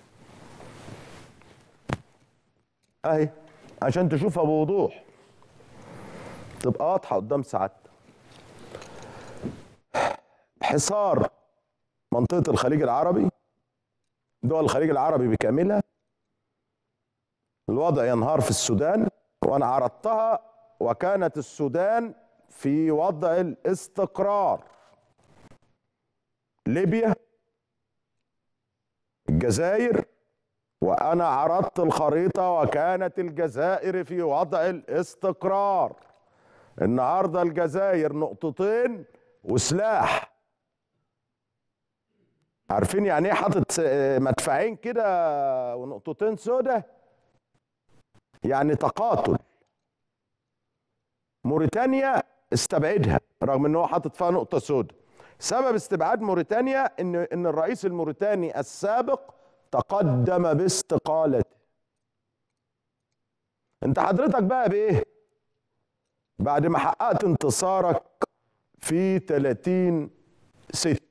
اهي عشان تشوفها بوضوح تبقى واضحه قدام سعادتك حصار منطقه الخليج العربي دول الخليج العربي بكاملها الوضع ينهار في السودان وانا عرضتها وكانت السودان في وضع الاستقرار ليبيا الجزائر وانا عرضت الخريطه وكانت الجزائر في وضع الاستقرار النهارده الجزائر نقطتين وسلاح عارفين يعني ايه حاطط مدفعين كده ونقطتين سودة يعني تقاتل موريتانيا استبعدها رغم ان هو حاطط فيها نقطه سوداء سبب استبعاد موريتانيا ان ان الرئيس الموريتاني السابق تقدم باستقالته انت حضرتك بقى بايه بعد ما حققت انتصارك في 30 ست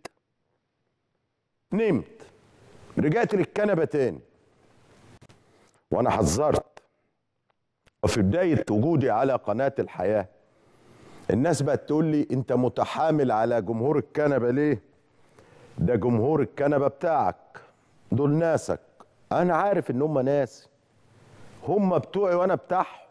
نمت رجعت للكنبه تاني وانا حذرت وفي بدايه وجودي على قناه الحياه الناس بقت تقول لي انت متحامل على جمهور الكنبه ليه ده جمهور الكنبه بتاعك دول ناسك انا عارف ان هم ناس هم بتوعي وانا بتاعهم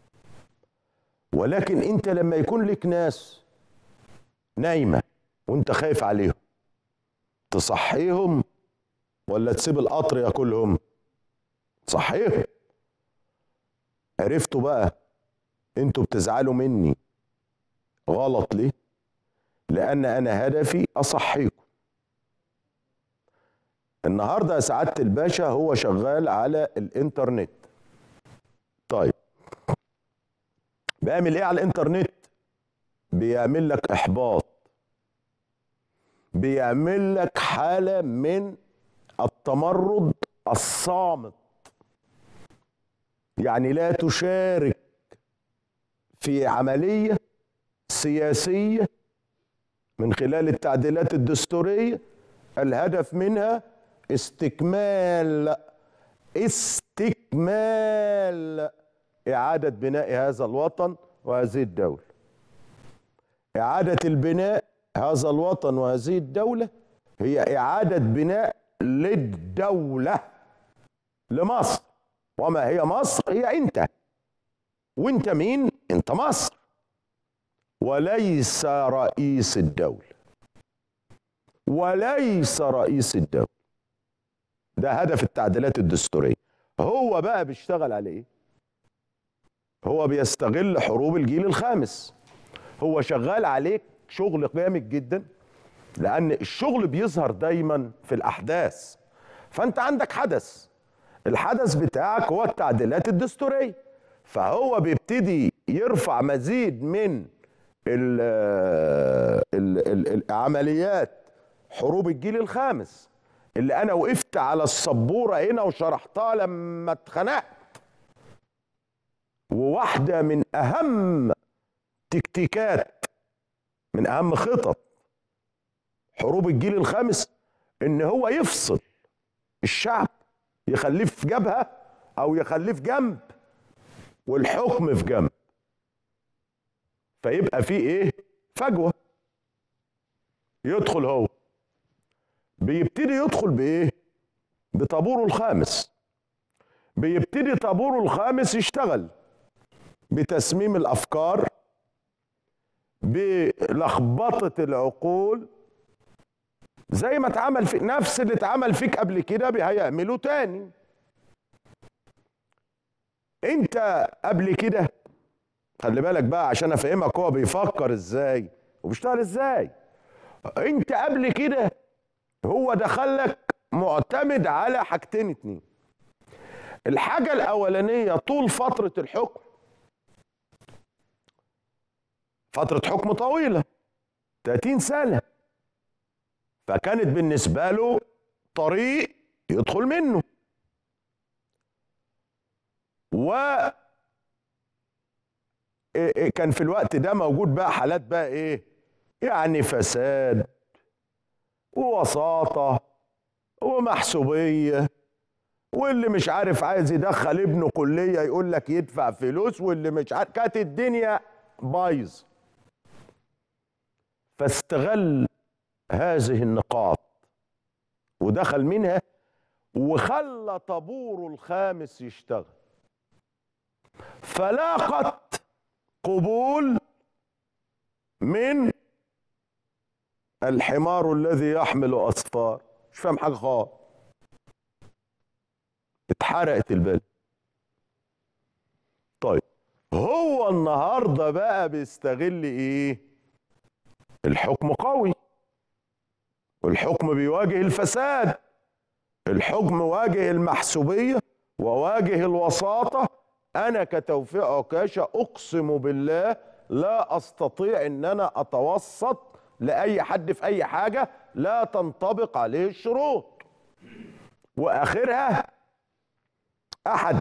ولكن انت لما يكون لك ناس نايمه وانت خايف عليهم تصحيهم ولا تسيب القطر ياكلهم تصحيهم عرفتوا بقى انتوا بتزعلوا مني غلط ليه لان انا هدفي اصحيكم النهارده يا سعاده الباشا هو شغال على الانترنت طيب بيعمل ايه على الانترنت بيعمل لك احباط بيعمل لك حاله من التمرد الصامت يعني لا تشارك في عمليه سياسيه من خلال التعديلات الدستوريه الهدف منها استكمال استكمال اعاده بناء هذا الوطن وهذه الدوله اعاده البناء هذا الوطن وهذه الدوله هي اعاده بناء للدوله لمصر وما هي مصر هي انت وانت مين انت مصر وليس رئيس الدولة وليس رئيس الدولة ده هدف التعديلات الدستورية هو بقى بيشتغل على ايه هو بيستغل حروب الجيل الخامس هو شغال عليك شغل جامد جدا لان الشغل بيظهر دايما في الاحداث فانت عندك حدث الحدث بتاعك هو التعديلات الدستوريه فهو بيبتدي يرفع مزيد من ال ال ال العمليات حروب الجيل الخامس اللي انا وقفت على السبوره هنا وشرحتها لما اتخنقت وواحده من اهم تكتيكات من اهم خطط حروب الجيل الخامس ان هو يفصل الشعب يخليه في جبهه او يخليه في جنب والحكم في جنب فيبقى في ايه فجوه يدخل هو بيبتدي يدخل بايه بطابوره الخامس بيبتدي طابوره الخامس يشتغل بتسميم الافكار بلخبطه العقول زي ما اتعمل في نفس اللي اتعمل فيك قبل كده هيعملوه تاني انت قبل كده خلي بالك بقى عشان افهمك هو بيفكر ازاي وبيشتغل ازاي انت قبل كده هو دخلك معتمد على حاجتين اتنين الحاجة الأولانية طول فترة الحكم فترة حكم طويلة 30 سنة فكانت بالنسبة له طريق يدخل منه و كان في الوقت ده موجود بقى حالات بقى ايه يعني فساد ووساطة ومحسوبية واللي مش عارف عايز يدخل ابنه كلية يقول لك يدفع فلوس واللي مش عارف كانت الدنيا بايظ فاستغل هذه النقاط ودخل منها وخلى طابوره الخامس يشتغل فلاقت قبول من الحمار الذي يحمل أصفار مش فاهم حاجة خالص اتحرقت البلد طيب هو النهارده بقى بيستغل ايه الحكم قوي والحكم بيواجه الفساد الحكم واجه المحسوبيه وواجه الوساطه انا كتوفيق عكاشه اقسم بالله لا استطيع ان انا اتوسط لاي حد في اي حاجه لا تنطبق عليه الشروط واخرها احد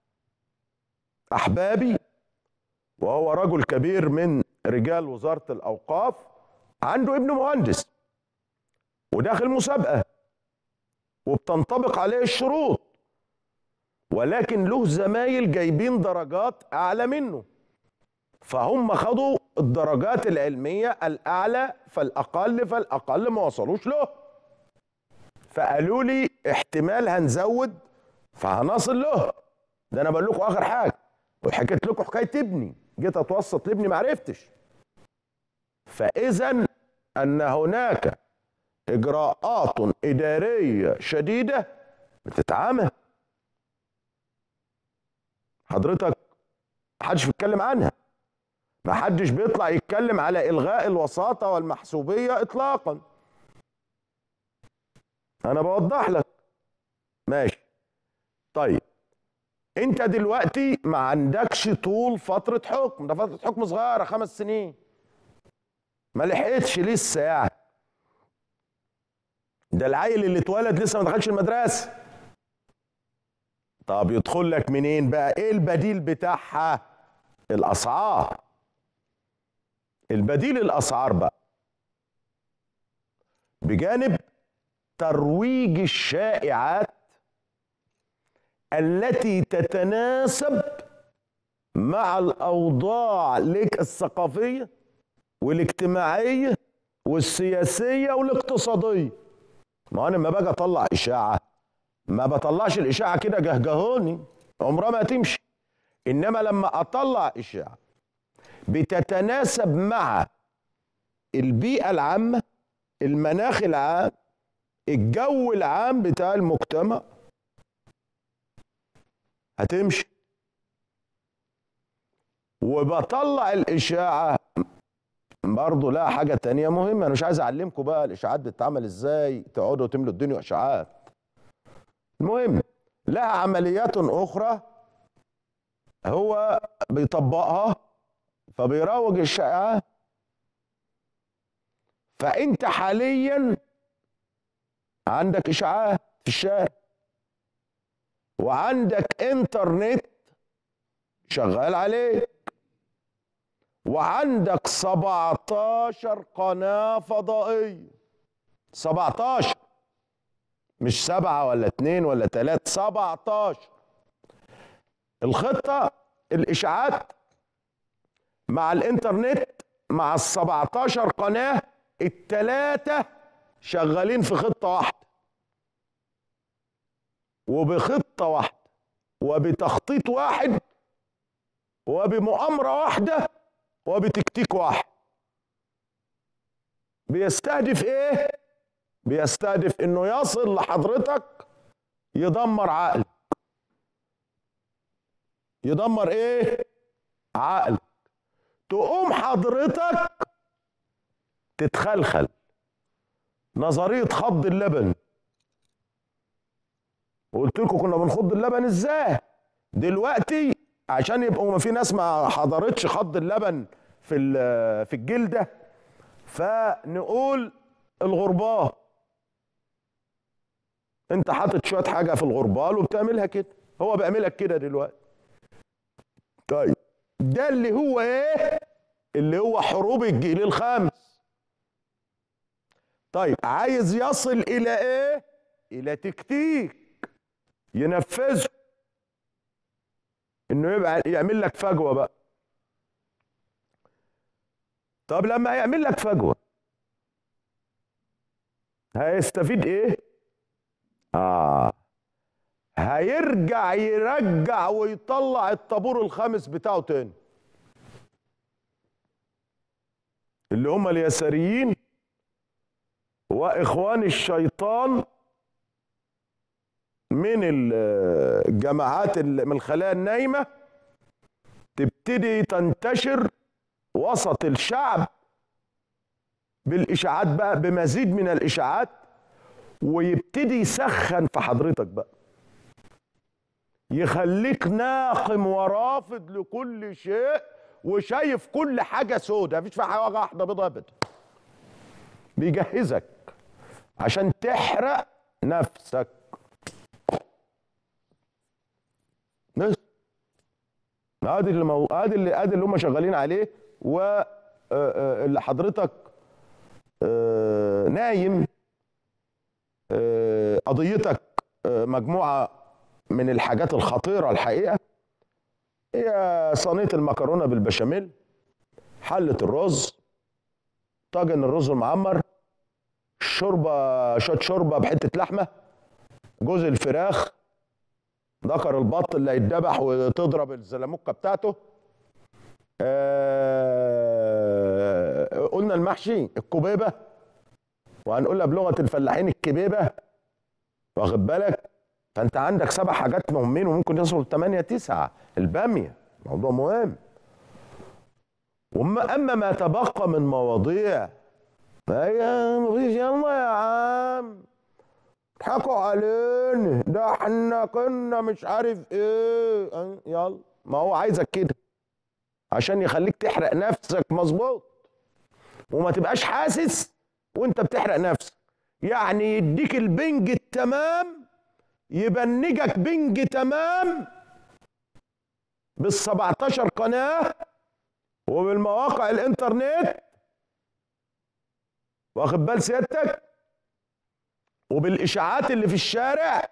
احبابي وهو رجل كبير من رجال وزاره الاوقاف عنده ابن مهندس وداخل مسابقه وبتنطبق عليه الشروط ولكن له زمايل جايبين درجات اعلى منه فهم خدوا الدرجات العلميه الاعلى فالاقل فالاقل ما وصلوش له فقالوا لي احتمال هنزود فهنصل له ده انا بقول لكم اخر حاجه وحكيت لكم حكايه ابني جيت اتوسط لابني ما عرفتش فاذا ان هناك اجراءات اداريه شديده بتتعمل حضرتك محدش بيتكلم عنها محدش بيطلع يتكلم على الغاء الوساطه والمحسوبيه اطلاقا انا بوضح لك ماشي طيب انت دلوقتي ما عندكش طول فتره حكم ده فتره حكم صغيره خمس سنين ما لحقتش لسه يعني ده العيل اللي اتولد لسه ما دخلش المدرسه طب يدخل لك منين بقى ايه البديل بتاعها الاسعار البديل الاسعار بقى بجانب ترويج الشائعات التي تتناسب مع الاوضاع لك الثقافيه والاجتماعيه والسياسيه والاقتصاديه ما انا لما باجي اطلع اشاعه ما بطلعش الاشاعه كده جهجهوني عمرها ما تمشي انما لما اطلع اشاعه بتتناسب مع البيئه العامه المناخ العام الجو العام بتاع المجتمع هتمشي وبطلع الاشاعه برضه لا حاجه تانية مهمه انا مش عايز اعلمكم بقى الاشاعات بتتعمل ازاي تقعدوا تملوا الدنيا اشاعات المهم لها عمليات اخرى هو بيطبقها فبيروج الشائعات فانت حاليا عندك اشاعات في الشارع وعندك انترنت شغال عليك وعندك 17 قناة فضائية 17 مش سبعة ولا اتنين ولا تلاتة 17 الخطة الإشاعات مع الإنترنت مع ال 17 قناة التلاتة شغالين في خطة واحدة وبخطة واحدة وبتخطيط واحد وبمؤامرة واحدة وبتكتيك واحد بيستهدف ايه بيستهدف انه يصل لحضرتك يدمر عقلك يدمر ايه عقلك تقوم حضرتك تتخلخل نظريه خض اللبن وقلت لكم كنا بنخض اللبن ازاي دلوقتي عشان يبقوا ما في ناس ما حضرتش خض اللبن في في الجلده فنقول الغربال انت حاطط شويه حاجه في الغربال وبتعملها كده هو بيعملك كده دلوقتي طيب ده اللي هو ايه اللي هو حروب الجيل الخامس طيب عايز يصل الى ايه الى تكتيك ينفذه انه يبقى يعمل لك فجوه بقى طب لما يعمل لك فجوه هيستفيد ايه اه هيرجع يرجع ويطلع الطابور الخامس بتاعه تاني اللي هم اليساريين واخوان الشيطان من الجماعات من الخلايا النايمه تبتدي تنتشر وسط الشعب بالاشاعات بقى بمزيد من الاشاعات ويبتدي يسخن في حضرتك بقى يخليك ناقم ورافض لكل شيء وشايف كل حاجه سودة مفيش فيها حاجه واحده بيضاء ابدا بيجهزك عشان تحرق نفسك بس ادي اللي مو... ادي اللي ادي اللي هم شغالين عليه واللي حضرتك نايم قضيتك مجموعه من الحاجات الخطيره الحقيقه هي صينيه المكرونه بالبشاميل حله الرز طاجن الرز المعمر شوربه شويه شوربه بحته لحمه جوز الفراخ ذكر البط اللي هيتذبح وتضرب الزلموكه بتاعته آه قلنا المحشي الكبيبه وهنقولها بلغه الفلاحين الكبيبه واخد بالك فانت عندك سبع حاجات مهمين وممكن يوصلوا لثمانيه تسعه الباميه موضوع مهم وما اما ما تبقى من مواضيع هي مفيش يلا يا عم ضحكوا علينا ده احنا كنا مش عارف ايه يلا ما هو عايزك كده عشان يخليك تحرق نفسك مظبوط وما تبقاش حاسس وانت بتحرق نفسك يعني يديك البنج التمام يبنجك بنج تمام بال 17 قناه وبالمواقع الانترنت واخد بال سيادتك وبالاشاعات اللي في الشارع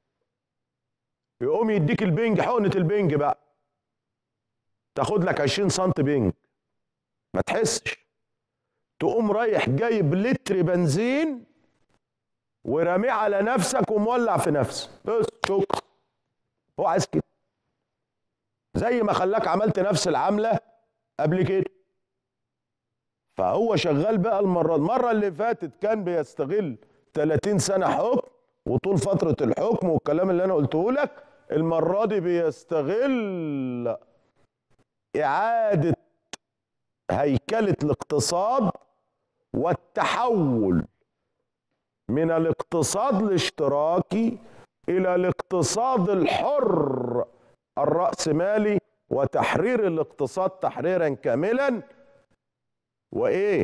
يقوم يديك البنج حقنه البنج بقى تاخد لك 20 سم بنج ما تحسش تقوم رايح جايب لتر بنزين وراميه على نفسك ومولع في نفسك بس شكرا هو عايز كده زي ما خلاك عملت نفس العمله قبل كده فهو شغال بقى المره المره اللي فاتت كان بيستغل 30 سنه حكم وطول فتره الحكم والكلام اللي انا قلته لك المره دي بيستغل اعاده هيكله الاقتصاد والتحول من الاقتصاد الاشتراكي الى الاقتصاد الحر الرأسمالي وتحرير الاقتصاد تحريرا كاملا وايه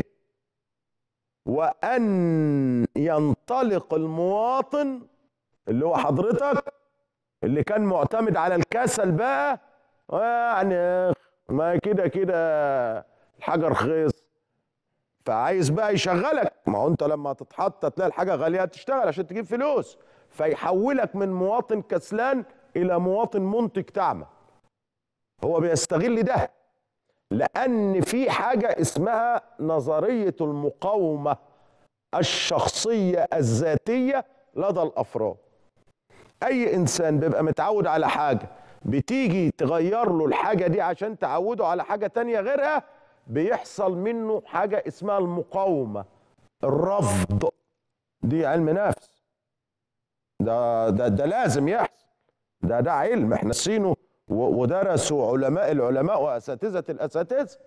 وان ينطلق المواطن اللي هو حضرتك اللي كان معتمد على الكسل بقى يعني ما كده كده الحاجه رخيص فعايز بقى يشغلك ما هو انت لما تتحط تلاقي الحاجه غاليه تشتغل عشان تجيب فلوس فيحولك من مواطن كسلان الى مواطن منتج تعمل هو بيستغل ده لان في حاجه اسمها نظريه المقاومه الشخصيه الذاتيه لدى الافراد اي انسان بيبقى متعود على حاجه بتيجي تغير له الحاجه دي عشان تعوده على حاجه تانية غيرها بيحصل منه حاجه اسمها المقاومه الرفض دي علم نفس ده ده ده لازم يحصل ده ده علم احنا سينه ودرسوا علماء العلماء واساتذه الاساتذه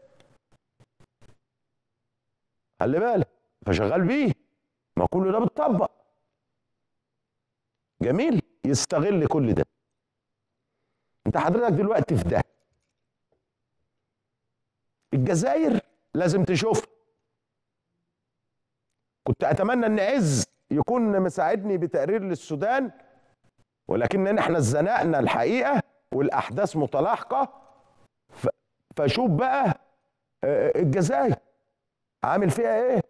خلي بالك فشغال بيه ما كل ده بتطبق جميل يستغل كل ده انت حضرتك دلوقتي في ده الجزائر لازم تشوف كنت اتمنى ان عز يكون مساعدني بتقرير للسودان ولكن احنا اتزنقنا الحقيقه والاحداث متلاحقه فشوف بقى الجزائر عامل فيها ايه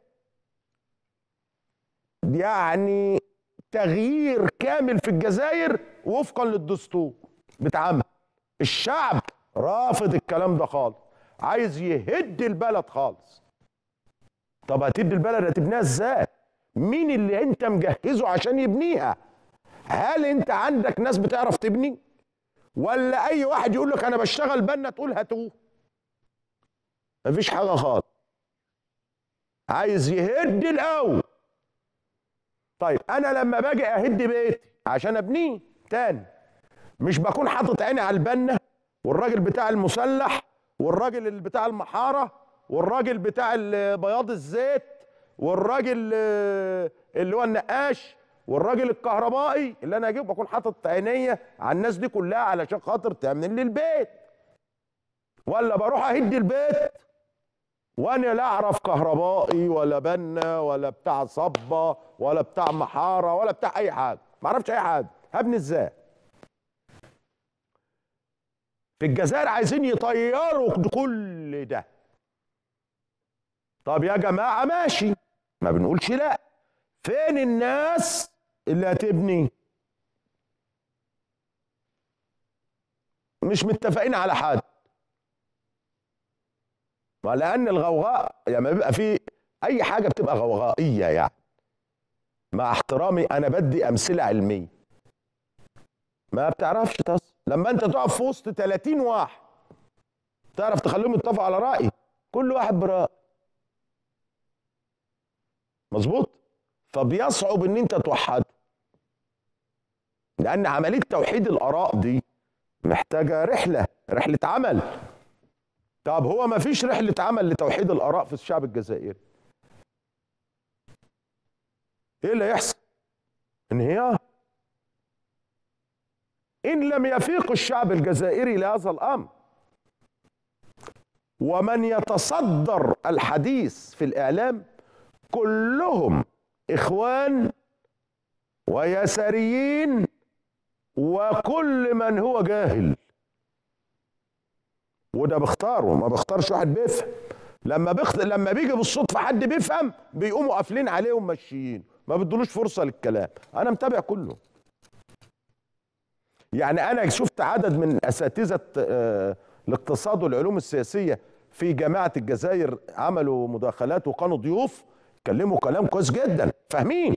يعني تغيير كامل في الجزائر وفقا للدستور بتعمل الشعب رافض الكلام ده خالص عايز يهد البلد خالص طب هتدي البلد هتبنيها ازاي مين اللي انت مجهزه عشان يبنيها هل انت عندك ناس بتعرف تبني ولا اي واحد يقول لك انا بشتغل بنا تقول هاتوه مفيش حاجه خالص عايز يهد الاول طيب انا لما باجي اهد بيتي عشان ابنيه تاني مش بكون حاطط عيني على البنا والراجل بتاع المسلح والراجل اللي بتاع المحاره والراجل بتاع بياض الزيت والراجل اللي هو النقاش والراجل الكهربائي اللي انا اجيبه بكون حاطط عينيا على الناس دي كلها علشان خاطر تعمل لي البيت ولا بروح اهد البيت وانا لا اعرف كهربائي ولا بنا ولا بتاع صبه ولا بتاع محاره ولا بتاع اي حاجه ما اعرفش اي حاجه هبني ازاي في الجزائر عايزين يطيروا كل ده طب يا جماعه ماشي ما بنقولش لا فين الناس اللي هتبني مش متفقين على حد ولان الغوغاء لما يعني بيبقى في اي حاجه بتبقى غوغائيه يعني مع احترامي انا بدي امثله علميه ما بتعرفش تصل لما انت تقف في وسط 30 واحد تعرف تخليهم يتفقوا على راي كل واحد براي مظبوط فبيصعب ان انت توحده لان عمليه توحيد الاراء دي محتاجه رحله رحله عمل طب هو ما فيش رحله عمل لتوحيد الاراء في الشعب الجزائري ايه اللي يحصل انهيار ان لم يفيق الشعب الجزائري لهذا الامر ومن يتصدر الحديث في الاعلام كلهم اخوان ويساريين وكل من هو جاهل وده بيختاره ما بيختارش واحد بيفهم لما بيخت... لما بيجي بالصدفه حد بيفهم بيقوموا قافلين عليه وماشيين ما بيدولوش فرصه للكلام انا متابع كله يعني انا شفت عدد من اساتذه آه، الاقتصاد والعلوم السياسيه في جامعه الجزائر عملوا مداخلات وكانوا ضيوف اتكلموا كلام كويس جدا فاهمين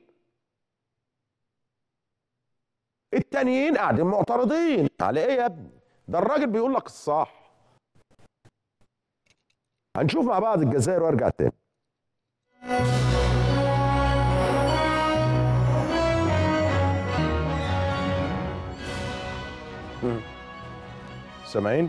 التانيين قاعدين معترضين على ايه يا ابني ده الراجل بيقول لك الصح هنشوف مع بعض الجزائر وارجع تاني سامعين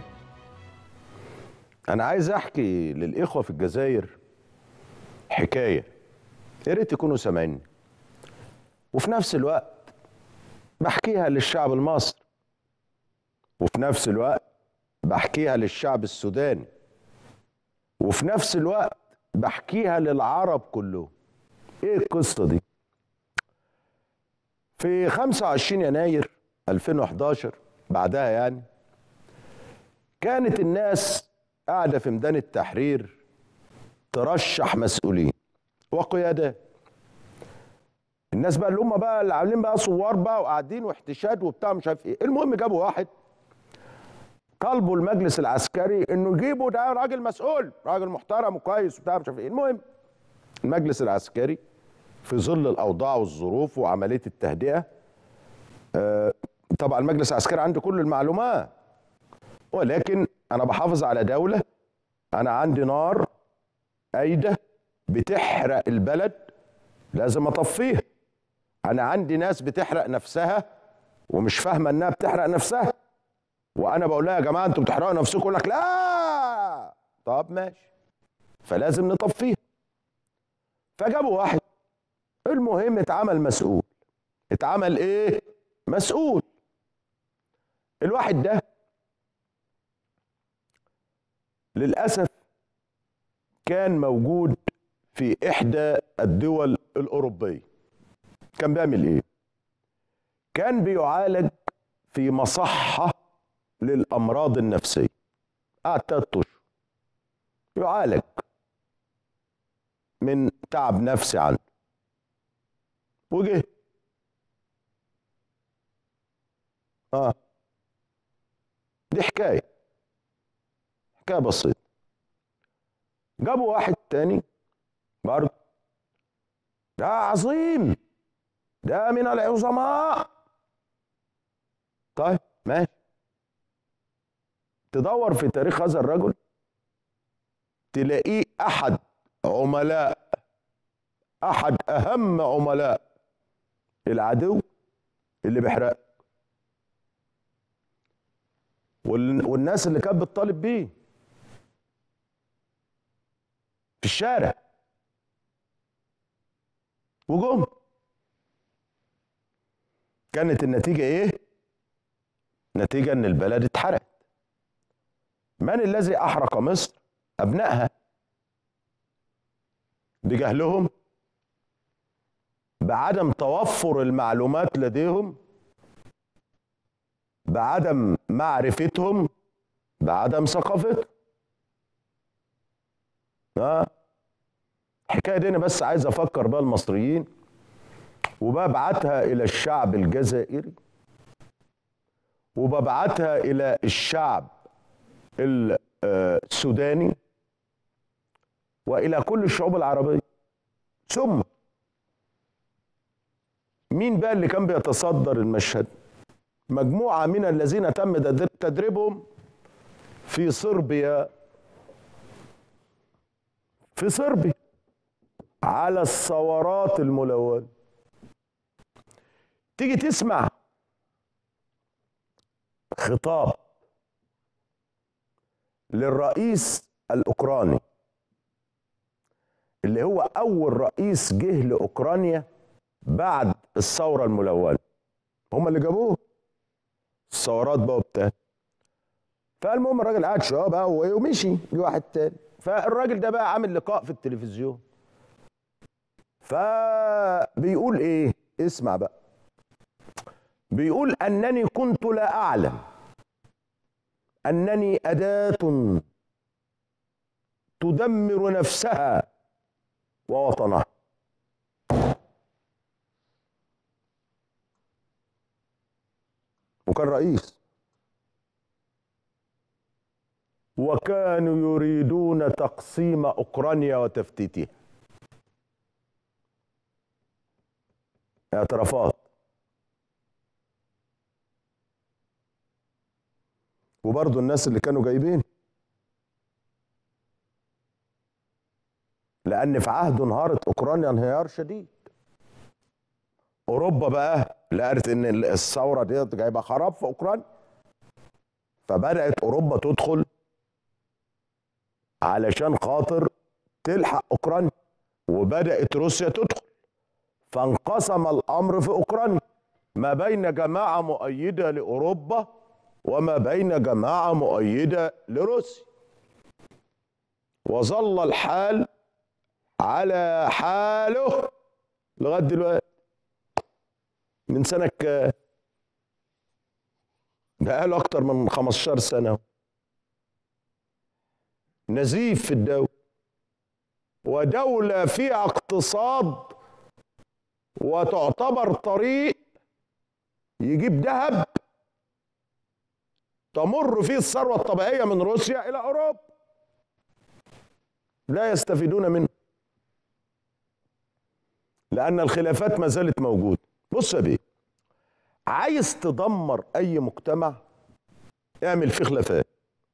انا عايز احكي للاخوه في الجزائر حكايه يا ريت تكونوا سامعيني وفي نفس الوقت بحكيها للشعب المصري وفي نفس الوقت بحكيها للشعب السوداني وفي نفس الوقت بحكيها للعرب كلهم ايه القصه دي في 25 يناير 2011 بعدها يعني كانت الناس قاعده في ميدان التحرير ترشح مسؤولين وقيادات الناس بقى اللي هم بقى اللي عاملين بقى صوار بقى وقاعدين واحتشاد وبتاع مش عارف ايه المهم جابوا واحد طالبوا المجلس العسكري انه يجيبوا ده راجل مسؤول راجل محترم وكويس وبتاع مش عارف ايه المهم المجلس العسكري في ظل الاوضاع والظروف وعمليه التهدئه آه، طبعا المجلس العسكري عنده كل المعلومات ولكن انا بحافظ على دوله انا عندي نار قايده بتحرق البلد لازم اطفيها انا عندي ناس بتحرق نفسها ومش فاهمه انها بتحرق نفسها وانا بقول لها يا جماعه انتوا بتحرقوا نفسكم يقول لك لا طب ماشي فلازم نطفيها فجابوا واحد المهم اتعمل مسؤول اتعمل ايه مسؤول الواحد ده للاسف كان موجود في احدى الدول الاوروبيه كان بيعمل ايه كان بيعالج في مصحه للامراض النفسيه قعد تلات اشهر يعالج من تعب نفسي عنده وجه اه دي حكايه حكايه بسيطه جابوا واحد تاني برضه ده عظيم ده من العظماء طيب ماشي تدور في تاريخ هذا الرجل تلاقيه احد عملاء احد اهم عملاء العدو اللي بيحرق وال- والناس اللي كانت بتطالب بيه في الشارع وجم كانت النتيجة ايه؟ نتيجة ان البلد اتحرقت من الذي احرق مصر؟ ابنائها بجهلهم بعدم توفر المعلومات لديهم بعدم معرفتهم بعدم ثقافتهم اه الحكايه دي انا بس عايز افكر بقى المصريين وببعتها الى الشعب الجزائري وببعتها الى الشعب ال- آه، السوداني والى كل الشعوب العربيه ثم مين بقى اللي كان بيتصدر المشهد مجموعه من الذين تم تدر- تدريبهم في صربيا في صربيا على الثورات الملونه تيجي تسمع خطاب للرئيس الاوكراني اللي هو اول رئيس جه لاوكرانيا بعد الثوره الملونه هم اللي جابوه الثورات بقى وبتاع فالمهم الراجل قعد شويه بقى وإيه ومشي جه واحد تاني فالراجل ده بقى عامل لقاء في التلفزيون فبيقول ايه اسمع بقى بيقول انني كنت لا اعلم انني اداه تدمر نفسها ووطنها وكان رئيس وكانوا يريدون تقسيم اوكرانيا وتفتيتها اعترافات وبرضه الناس اللي كانوا جايبين لان في عهده انهارت اوكرانيا انهيار شديد اوروبا بقى لقت ان الثوره دي جايبه خراب في اوكرانيا فبدات اوروبا تدخل علشان خاطر تلحق اوكرانيا وبدات روسيا تدخل فانقسم الامر في اوكرانيا ما بين جماعه مؤيده لاوروبا وما بين جماعه مؤيده لروسيا وظل الحال على حاله لغايه دلوقتي من سنه كام بقاله اكتر من 15 سنه نزيف في الدوله ودوله فيها اقتصاد وتعتبر طريق يجيب ذهب تمر فيه الثروه الطبيعيه من روسيا الى اوروبا لا يستفيدون منه لان الخلافات ما زالت موجوده بص يا بيه عايز تدمر اي مجتمع اعمل فيه خلافات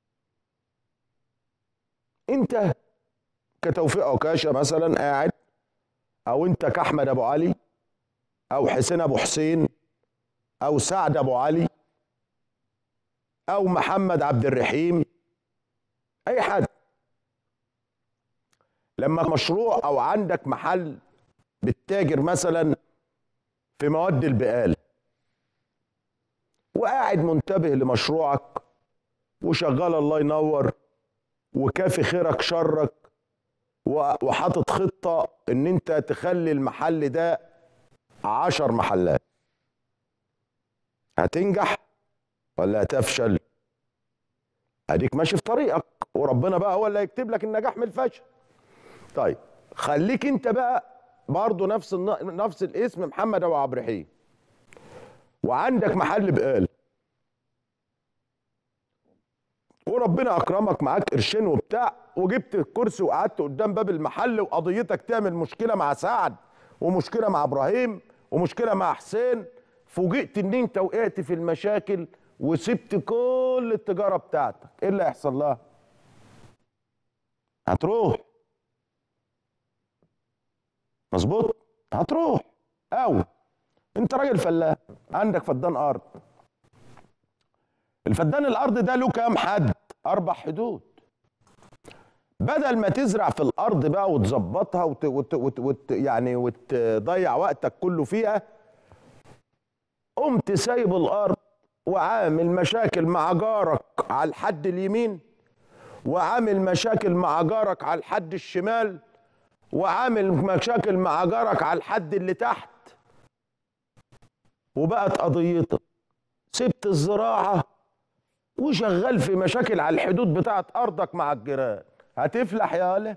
انت كتوفيق عكاشه مثلا قاعد او انت كاحمد ابو علي او حسين ابو حسين او سعد ابو علي او محمد عبد الرحيم اي حد لما مشروع او عندك محل بتتاجر مثلا في مواد البقال وقاعد منتبه لمشروعك وشغال الله ينور وكافي خيرك شرك وحاطط خطة ان انت تخلي المحل ده عشر محلات هتنجح ولا هتفشل اديك ماشي في طريقك وربنا بقى هو اللي هيكتب لك النجاح من الفشل طيب خليك انت بقى برضه نفس الن... نفس الاسم محمد ابو عبد الرحيم وعندك محل بقال وربنا اكرمك معاك قرشين وبتاع وجبت الكرسي وقعدت قدام باب المحل وقضيتك تعمل مشكله مع سعد ومشكله مع ابراهيم ومشكله مع حسين فوجئت ان انت وقعت في المشاكل وسبت كل التجاره بتاعتك ايه اللي هيحصل لها هتروح مظبوط هتروح او انت راجل فلاح عندك فدان ارض الفدان الارض ده له كام حد اربع حدود بدل ما تزرع في الارض بقى وتظبطها وت... وت... وت... وت... يعني وتضيع وقتك كله فيها قمت سايب الارض وعامل مشاكل مع جارك على الحد اليمين وعامل مشاكل مع جارك على الحد الشمال وعامل مشاكل مع جارك على الحد اللي تحت وبقت قضيتك سبت الزراعة وشغال في مشاكل على الحدود بتاعت أرضك مع الجيران هتفلح يا هلا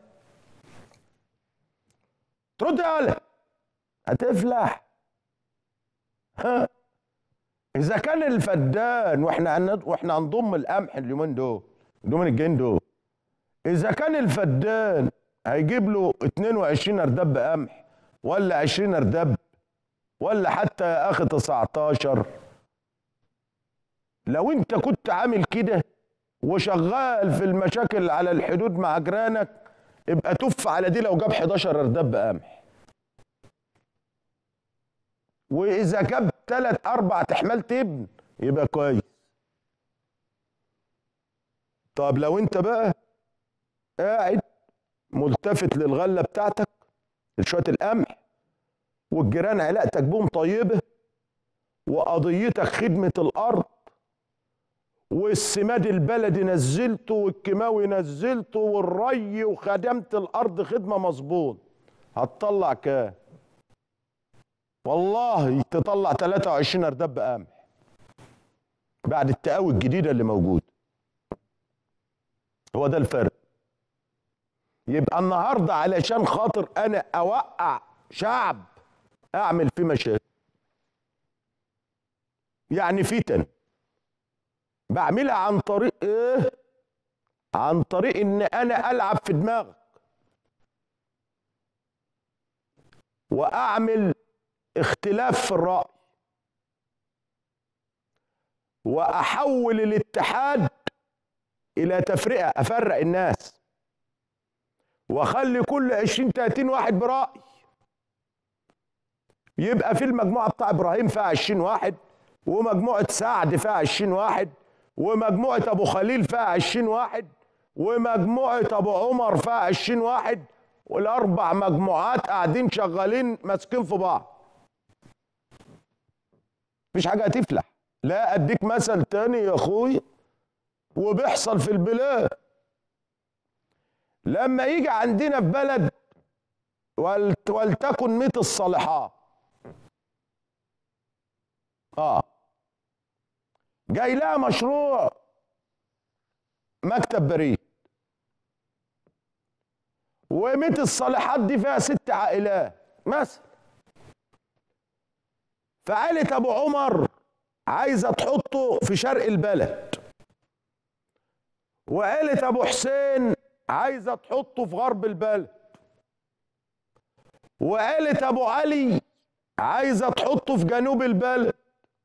ترد يا هلا هتفلح ها إذا كان الفدان واحنا هن- واحنا هنضم القمح اليومين دول اليومين الجايين دول إذا كان الفدان هيجيب له 22 أردب قمح ولا 20 أردب ولا حتى يا اخي 19 لو انت كنت عامل كده وشغال في المشاكل على الحدود مع جيرانك ابقى تف على دي لو جاب 11 اردب قمح واذا جاب ثلاث اربع تحمال تبن يبقى كويس طب لو انت بقى قاعد ملتفت للغله بتاعتك لشويه القمح والجيران علاقتك بهم طيبه وقضيتك خدمه الارض والسماد البلدي نزلته والكيماوي نزلته والري وخدمت الارض خدمه مظبوط هتطلع كام والله تطلع 23 اردب قمح بعد التقاوي الجديده اللي موجوده هو ده الفرق يبقى النهارده علشان خاطر انا اوقع شعب اعمل فيه مشاكل يعني فتن بعملها عن طريق ايه عن طريق ان انا العب في دماغك واعمل اختلاف في الراي واحول الاتحاد الى تفرقه افرق الناس واخلي كل 20 30 واحد براي يبقى في المجموعه بتاع ابراهيم فيها 20 واحد ومجموعه سعد فيها 20 واحد ومجموعه ابو خليل فيها 20 واحد ومجموعه ابو عمر فيها 20 واحد والاربع مجموعات قاعدين شغالين ماسكين في بعض مفيش حاجه هتفلح لا اديك مثل تاني يا اخوي وبيحصل في البلاد لما يجي عندنا في بلد ولت ولتكن ميت الصالحات اه جاي لها مشروع مكتب بريد وميت الصالحات دي فيها ست عائلات مثلا فعائلة ابو عمر عايزه تحطه في شرق البلد وعائلة ابو حسين عايزه تحطه في غرب البلد وعائلة ابو علي عايزه تحطه في جنوب البلد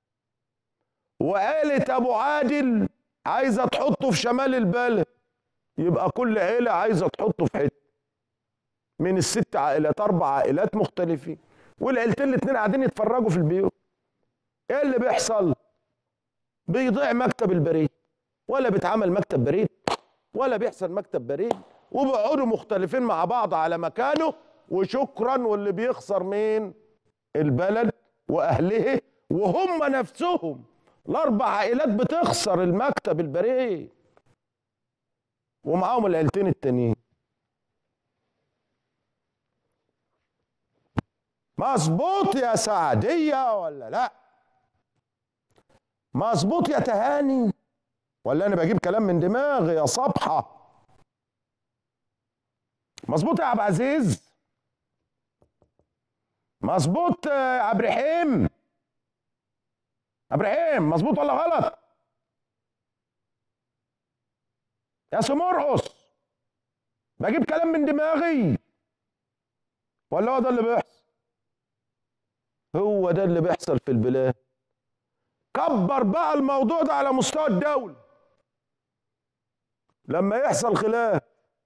وعائلة ابو عادل عايزه تحطه في شمال البلد يبقى كل عيله عايزه تحطه في حته من الست عائلات اربع عائلات مختلفين والعيلتين الاثنين قاعدين يتفرجوا في البيوت ايه اللي بيحصل بيضيع مكتب البريد ولا بيتعمل مكتب بريد ولا بيحصل مكتب بريد وبيقعدوا مختلفين مع بعض على مكانه وشكرا واللي بيخسر مين البلد واهله وهم نفسهم الاربع عائلات بتخسر المكتب البريد ومعاهم العيلتين التانيين مظبوط يا سعدية ولا لا مظبوط يا تهاني ولا انا بجيب كلام من دماغي يا صبحة مظبوط يا عبد العزيز مظبوط يا عبد الرحيم عبد الرحيم مظبوط ولا غلط يا سمرقص بجيب كلام من دماغي ولا هو ده اللي بيحصل هو ده اللي بيحصل في البلاد كبر بقى الموضوع ده على مستوى الدولة لما يحصل خلاف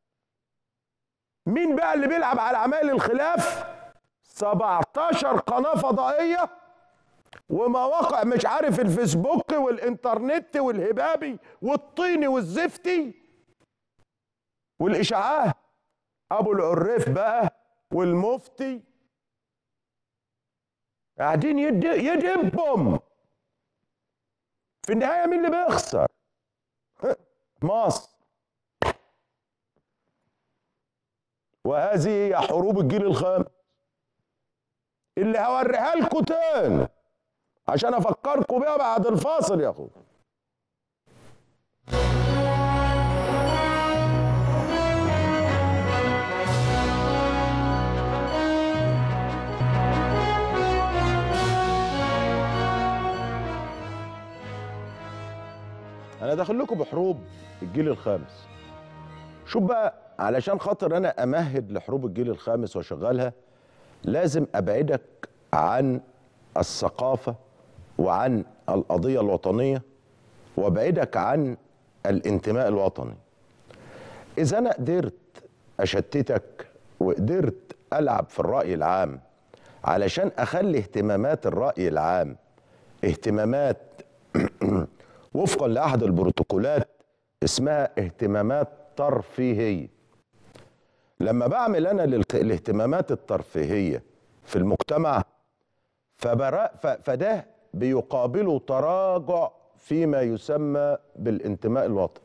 مين بقى اللي بيلعب على عمال الخلاف 17 قناة فضائية ومواقع مش عارف الفيسبوك والانترنت والهبابي والطيني والزفتي والاشاعات ابو العريف بقى والمفتي قاعدين يد- يدبهم في النهايه مين اللي بيخسر مصر وهذه هي حروب الجيل الخامس اللي هوريها لكم تاني عشان افكركم بيها بعد الفاصل يا اخو انا داخل لكم بحروب الجيل الخامس شوف بقى علشان خاطر انا امهد لحروب الجيل الخامس واشغلها لازم ابعدك عن الثقافه وعن القضيه الوطنيه وابعدك عن الانتماء الوطني اذا انا قدرت اشتتك وقدرت العب في الراي العام علشان اخلي اهتمامات الراي العام اهتمامات وفقا لاحد البروتوكولات اسمها اهتمامات ترفيهيه لما بعمل انا الالت- الاهتمامات الترفيهيه في المجتمع فبرا ف- فده بيقابله تراجع فيما يسمى بالانتماء الوطني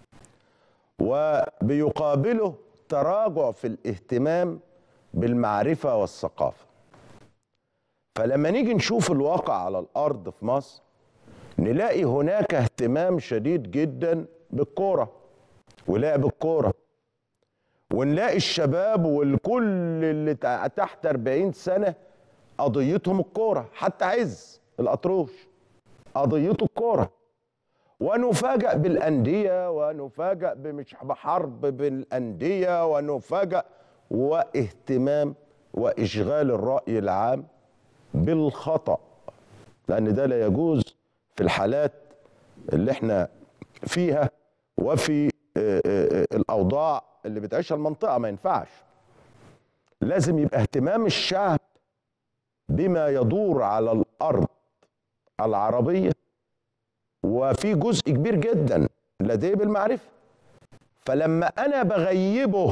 وبيقابله تراجع في الاهتمام بالمعرفه والثقافه فلما نيجي نشوف الواقع على الارض في مصر نلاقي هناك اهتمام شديد جدا بالكوره ولعب الكوره ونلاقي الشباب والكل اللي تع- تحت 40 سنه قضيتهم الكوره حتى عز الاطروش قضيته الكوره ونفاجأ بالأندية ونفاجأ بمش بحرب بالأندية ونفاجأ واهتمام وإشغال الرأي العام بالخطأ لأن ده لا يجوز في الحالات اللي احنا فيها وفي آه، آه، آه، الأوضاع اللي بتعيشها المنطقة ما ينفعش لازم يبقى اهتمام الشعب بما يدور على الأرض العربية وفي جزء كبير جدا لديه بالمعرفة فلما أنا بغيبه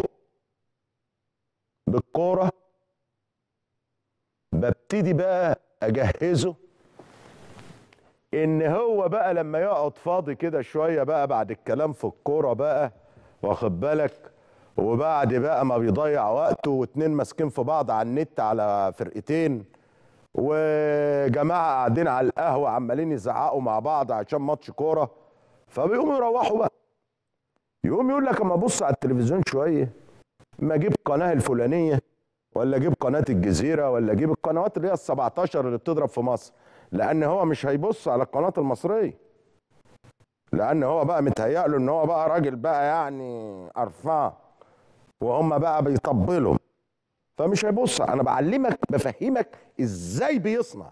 بالكورة ببتدي بقى أجهزه إن هو بقى لما يقعد فاضي كده شوية بقى بعد الكلام في الكورة بقى واخد بالك وبعد بقى ما بيضيع وقته واتنين ماسكين في بعض على النت على فرقتين وجماعه قاعدين على القهوه عمالين يزعقوا مع بعض عشان ماتش كوره فبيقوموا يروحوا بقى يقوم يقول لك اما ابص على التلفزيون شويه ما اجيب قناه الفلانيه ولا اجيب قناه الجزيره ولا اجيب القنوات اللي هي ال 17 اللي بتضرب في مصر لان هو مش هيبص على القناه المصريه لان هو بقى متهيأ له ان هو بقى راجل بقى يعني قرفان وهم بقى بيطبلوا فمش هيبص انا بعلمك بفهمك ازاي بيصنع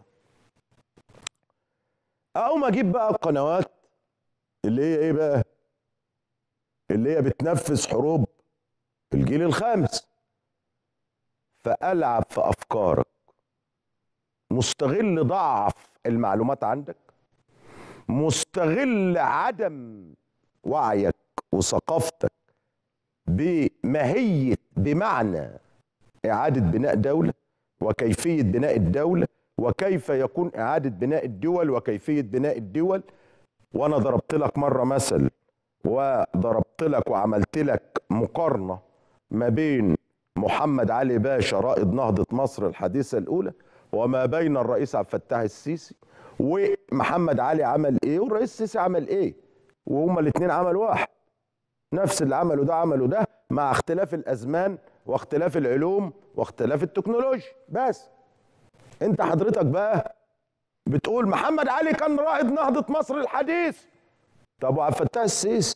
اقوم اجيب بقى القنوات اللي هي ايه بقى اللي هي بتنفذ حروب الجيل الخامس فالعب في افكارك مستغل ضعف المعلومات عندك مستغل عدم وعيك وثقافتك بماهيه بمعنى إعادة بناء دولة وكيفية بناء الدولة وكيف يكون إعادة بناء الدول وكيفية بناء الدول وأنا ضربت لك مرة مثل وضربت لك وعملت لك مقارنة ما بين محمد علي باشا رائد نهضة مصر الحديثة الأولى وما بين الرئيس عبد الفتاح السيسي ومحمد علي عمل إيه والرئيس السيسي عمل إيه وهما الاتنين عملوا واحد نفس اللي عمله ده عمله ده مع اختلاف الازمان واختلاف العلوم واختلاف التكنولوجيا بس انت حضرتك بقى بتقول محمد علي كان رائد نهضة مصر الحديث طب وعبد الفتاح السيسي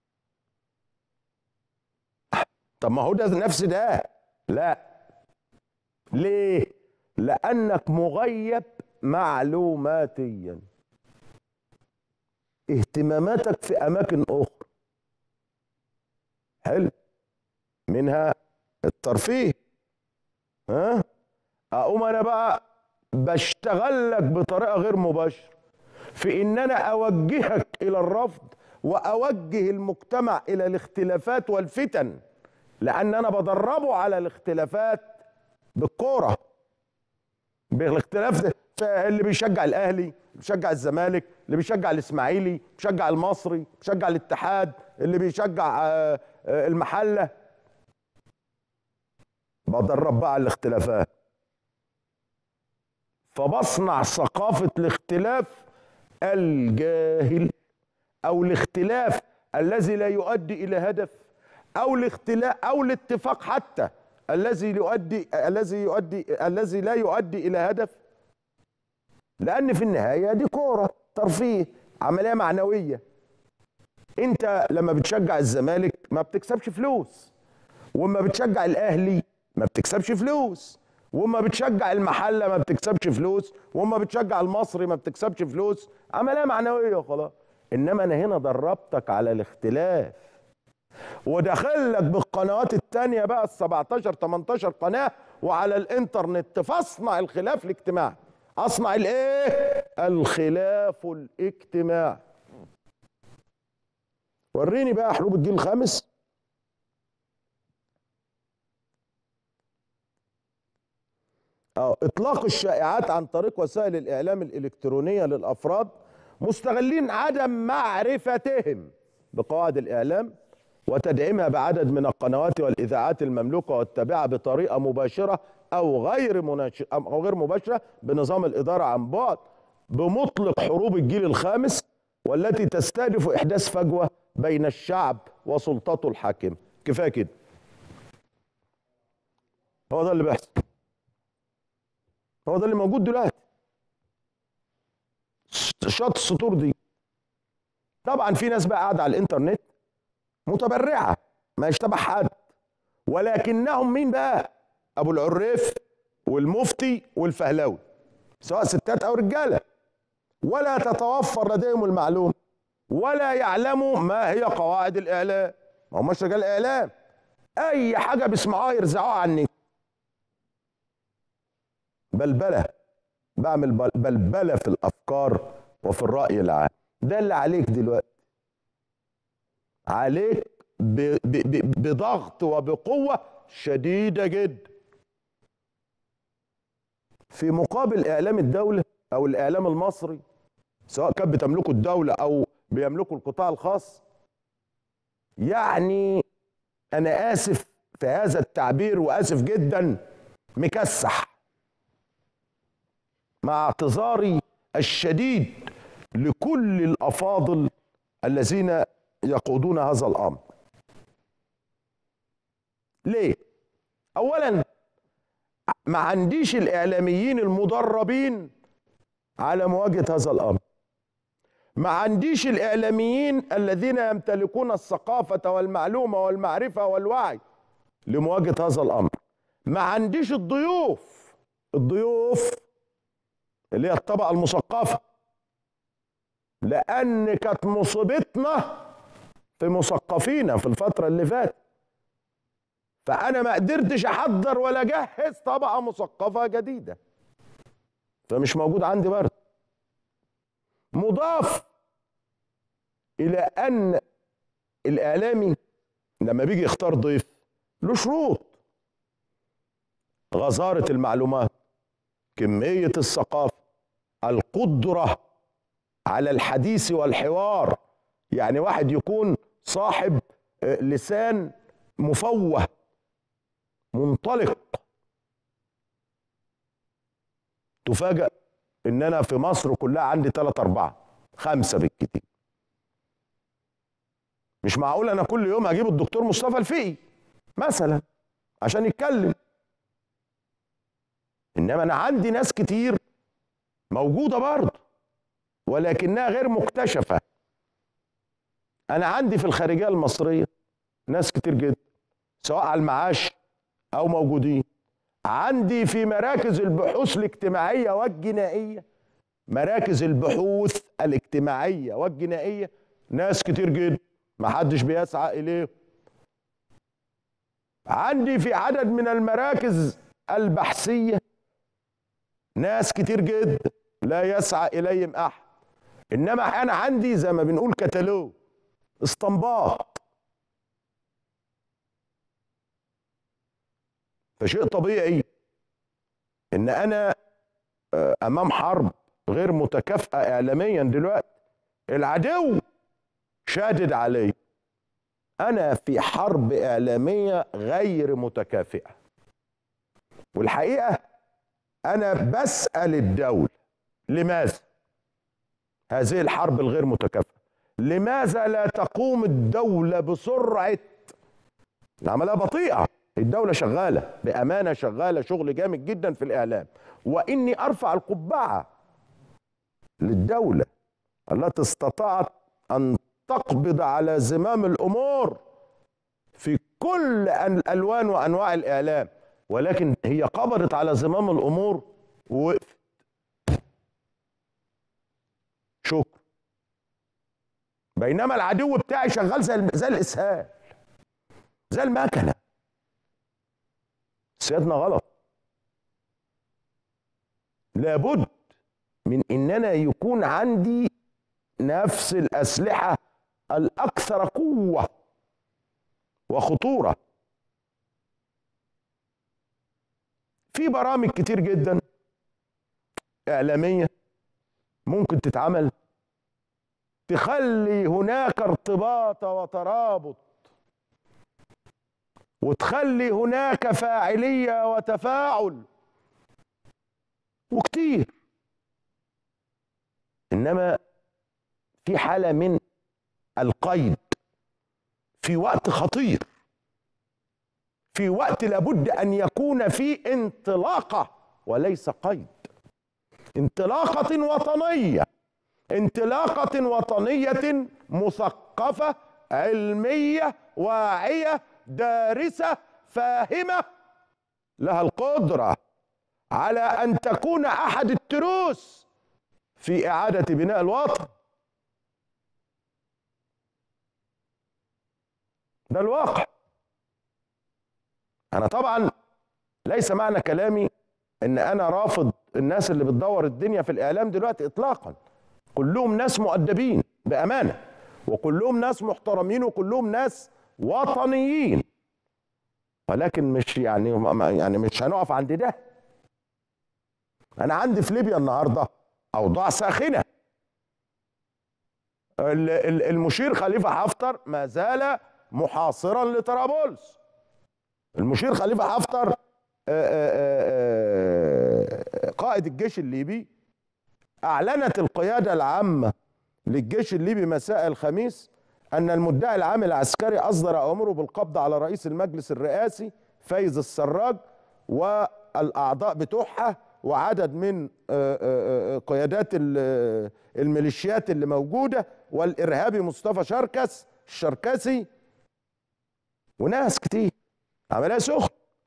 طب ما هو ده نفس ده لا ليه لانك مغيب معلوماتيا اهتماماتك في اماكن اخرى حلو منها الترفيه ها اقوم انا بقى بشتغل لك بطريقه غير مباشره في ان انا اوجهك الى الرفض واوجه المجتمع الى الاختلافات والفتن لان انا بدربه على الاختلافات بالكوره بالاختلاف ده اللي بيشجع الاهلي اللي بيشجع الزمالك اللي بيشجع الاسماعيلي بيشجع المصري بيشجع الاتحاد اللي بيشجع آه، آه، المحله بدرب بقى على الاختلافات فبصنع ثقافه الاختلاف الجاهل او الاختلاف الذي لا يؤدي الى هدف او الاختلاف او الاتفاق حتى الذي يؤدي الذي يؤدي الذي لا يؤدي الى هدف لان في النهايه دي كوره ترفيه عمليه معنويه انت لما بتشجع الزمالك ما بتكسبش فلوس وما بتشجع الاهلي ما بتكسبش فلوس وما بتشجع المحله ما بتكسبش فلوس وما بتشجع المصري ما بتكسبش فلوس عمليه معنويه وخلاص انما انا هنا دربتك على الاختلاف ودخلك بالقنوات التانية بقى ال 17 18 قناة وعلى الانترنت فاصنع الخلاف الاجتماعي اصنع الايه الخلاف الاجتماعي وريني بقى حروب الجيل الخامس اه اطلاق الشائعات عن طريق وسائل الاعلام الالكترونيه للافراد مستغلين عدم معرفتهم بقواعد الاعلام وتدعيمها بعدد من القنوات والاذاعات المملوكه والتابعه بطريقه مباشره او غير مناش... او غير مباشره بنظام الاداره عن بعد بمطلق حروب الجيل الخامس والتي تستهدف احداث فجوه بين الشعب وسلطته الحاكمه كفايه كده هو ده اللي بيحصل هو ده اللي موجود دلوقتي شط السطور دي طبعا في ناس بقى قاعده على الانترنت متبرعه ما يشتبه حد ولكنهم مين بقى ابو العريف والمفتي والفهلاوي سواء ستات او رجاله ولا تتوفر لديهم المعلومه ولا يعلموا ما هي قواعد الاعلام ما هماش رجال اعلام اي حاجه بيسمعوها يرزعوها على النت بلبله بعمل بلبله في الافكار وفي الراي العام ده اللي عليك دلوقتي عليك بضغط وبقوه شديده جدا في مقابل اعلام الدوله او الاعلام المصري سواء كان بتملكه الدوله او بيملكه القطاع الخاص يعني انا اسف في هذا التعبير واسف جدا مكسح مع اعتذاري الشديد لكل الافاضل الذين يقودون هذا الامر ليه اولا ما عنديش الاعلاميين المدربين على مواجهه هذا الامر ما عنديش الاعلاميين الذين يمتلكون الثقافه والمعلومه والمعرفه والوعي لمواجهه هذا الامر ما عنديش الضيوف الضيوف اللي هي الطبقه المثقفه لان كانت مصيبتنا في مثقفينا في الفتره اللي فاتت فانا ما قدرتش احضر ولا اجهز طبقه مثقفه جديده فمش موجود عندي برضه مضاف الى ان الاعلامي لما بيجي يختار ضيف له شروط غزاره المعلومات كميه الثقافه القدره على الحديث والحوار يعني واحد يكون صاحب آه، لسان مفوه منطلق تفاجأ ان انا في مصر كلها عندي ثلاثة اربعة خمسة بالكتير مش معقول انا كل يوم هجيب الدكتور مصطفى الفقي مثلا عشان يتكلم انما انا عندي ناس كتير موجودة برضه ولكنها غير مكتشفة انا عندي في الخارجية المصرية ناس كتير جدا سواء على المعاش او موجودين عندي في مراكز البحوث الاجتماعيه والجنائيه مراكز البحوث الاجتماعيه والجنائيه ناس كتير جدا ما حدش بيسعى اليه عندي في عدد من المراكز البحثيه ناس كتير جدا لا يسعى اليهم احد انما انا عندي زي ما بنقول كتالوج استنباط فشيء طبيعي ان انا آه، امام حرب غير متكافئه اعلاميا دلوقتي العدو شادد علي انا في حرب اعلاميه غير متكافئه والحقيقه انا بسال الدوله لماذا هذه الحرب الغير متكافئه لماذا لا تقوم الدوله بسرعه العمليه بطيئه الدولة شغالة بأمانة شغالة شغل جامد جدا في الإعلام وإني أرفع القبعة للدولة التي استطاعت أن تقبض على زمام الأمور في كل الألوان وأنواع الإعلام ولكن هي قبضت على زمام الأمور ووقفت شكرا بينما العدو بتاعي شغال زي زي الاسهال زي المكنه سيادنا غلط لابد من ان انا يكون عندي نفس الاسلحه الاكثر قوه وخطوره في برامج كتير جدا اعلاميه ممكن تتعمل تخلي هناك ارتباط وترابط وتخلي هناك فاعليه وتفاعل وكتير انما في حاله من القيد في وقت خطير في وقت لابد ان يكون فيه انطلاقه وليس قيد انطلاقه وطنيه انطلاقه وطنيه مثقفه علميه واعيه دارسه فاهمه لها القدره على ان تكون احد التروس في اعاده بناء الوطن ده الواقع انا طبعا ليس معنى كلامي ان انا رافض الناس اللي بتدور الدنيا في الاعلام دلوقتي اطلاقا كلهم ناس مؤدبين بامانه وكلهم ناس محترمين وكلهم ناس وطنيين ولكن مش يعني يعني مش هنقف عند ده انا عندي في ليبيا النهارده اوضاع ساخنه المشير خليفه حفتر ما زال محاصرا لطرابلس المشير خليفه حفتر قائد الجيش الليبي اعلنت القياده العامه للجيش الليبي مساء الخميس ان المدعي العام العسكري اصدر امره بالقبض على رئيس المجلس الرئاسي فايز السراج والاعضاء بتوعها وعدد من قيادات الميليشيات اللي موجوده والارهابي مصطفى شركس الشركسي وناس كتير عمليه سخن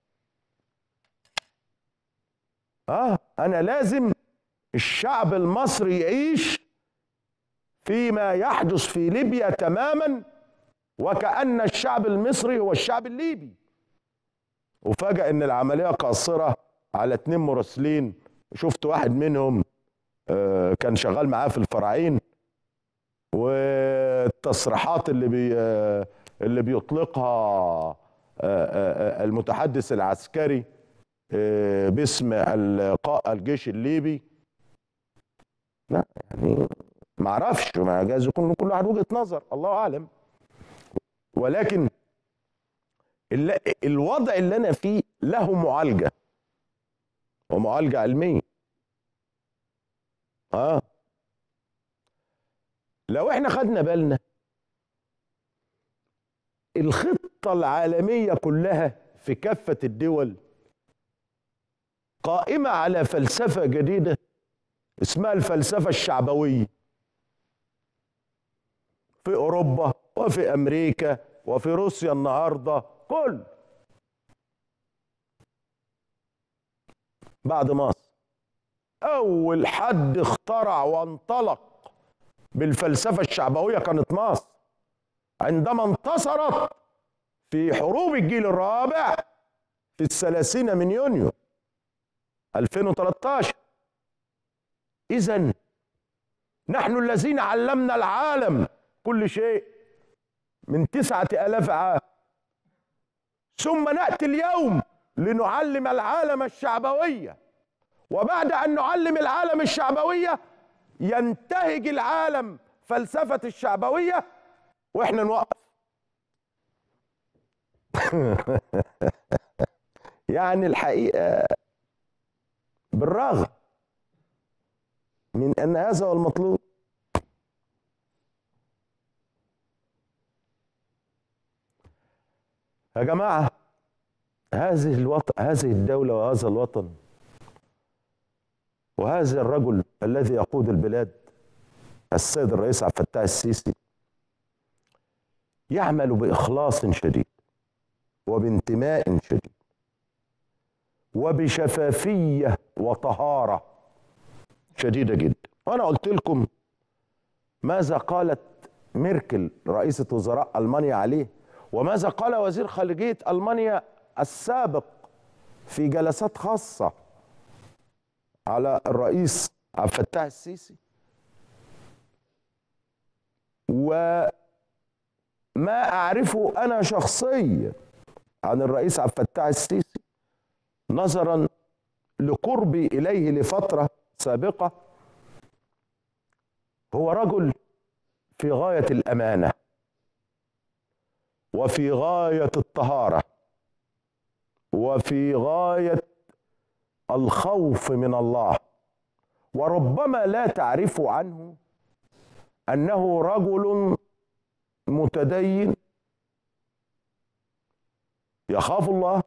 اه انا لازم الشعب المصري يعيش فيما يحدث في ليبيا تماما وكأن الشعب المصري هو الشعب الليبي وفجأة ان العملية قاصرة على اتنين مراسلين شفت واحد منهم كان شغال معاه في الفرعين والتصريحات اللي بي اللي بيطلقها المتحدث العسكري باسم الجيش الليبي لا يعني ما اعرفش ما جايز يكون كل واحد وجهه نظر الله اعلم ولكن الوضع اللي انا فيه له معالجه ومعالجه علميه اه لو احنا خدنا بالنا الخطه العالميه كلها في كافه الدول قائمه على فلسفه جديده اسمها الفلسفه الشعبويه في اوروبا وفي امريكا وفي روسيا النهارده كل بعد مصر اول حد اخترع وانطلق بالفلسفه الشعبويه كانت مصر عندما انتصرت في حروب الجيل الرابع في الثلاثين من يونيو 2013 اذا نحن الذين علمنا العالم كل شيء من تسعة ألاف عام ثم نأتي اليوم لنعلم العالم الشعبوية وبعد أن نعلم العالم الشعبوية ينتهج العالم فلسفة الشعبوية وإحنا نوقف يعني الحقيقة بالرغم من أن هذا هو المطلوب يا جماعة هذه الوطن هذه الدولة وهذا الوطن وهذا الرجل الذي يقود البلاد السيد الرئيس عبد الفتاح السيسي يعمل بإخلاص شديد وبانتماء شديد وبشفافية وطهارة شديدة جدا وأنا قلت لكم ماذا قالت ميركل رئيسة وزراء ألمانيا عليه وماذا قال وزير خارجية ألمانيا السابق في جلسات خاصة على الرئيس عبد الفتاح السيسي وما أعرفه أنا شخصيا عن الرئيس عبد الفتاح السيسي نظرا لقربي إليه لفترة سابقة هو رجل في غاية الأمانة وفي غايه الطهاره وفي غايه الخوف من الله وربما لا تعرف عنه انه رجل متدين يخاف الله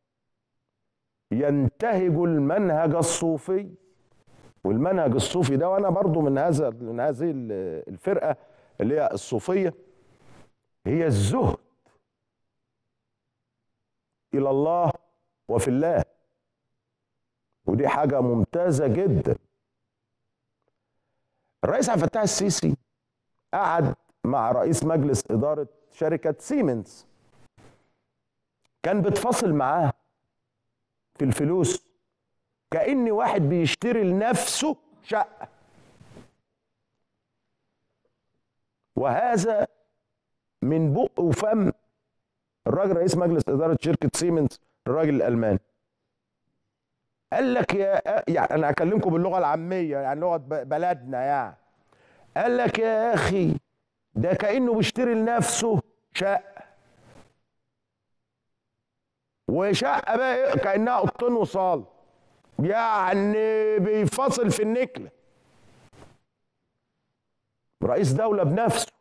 ينتهج المنهج الصوفي والمنهج الصوفي ده وانا برضو من هذا من هذه الفرقه اللي هي الصوفيه هي الزهد الى الله وفي الله ودي حاجه ممتازه جدا الرئيس عبد الفتاح السيسي قعد مع رئيس مجلس اداره شركه سيمنز كان بتفاصل معاه في الفلوس كأن واحد بيشتري لنفسه شقة وهذا من بق وفم الراجل رئيس مجلس إدارة شركة سيمنز الراجل الألماني قال لك يا يعني أنا هكلمكم باللغة العامية يعني لغة بلدنا يعني قال لك يا أخي ده كأنه بيشتري لنفسه شقة وشقة بقى كأنها أوضتين وصال يعني بيفاصل في النكلة رئيس دولة بنفسه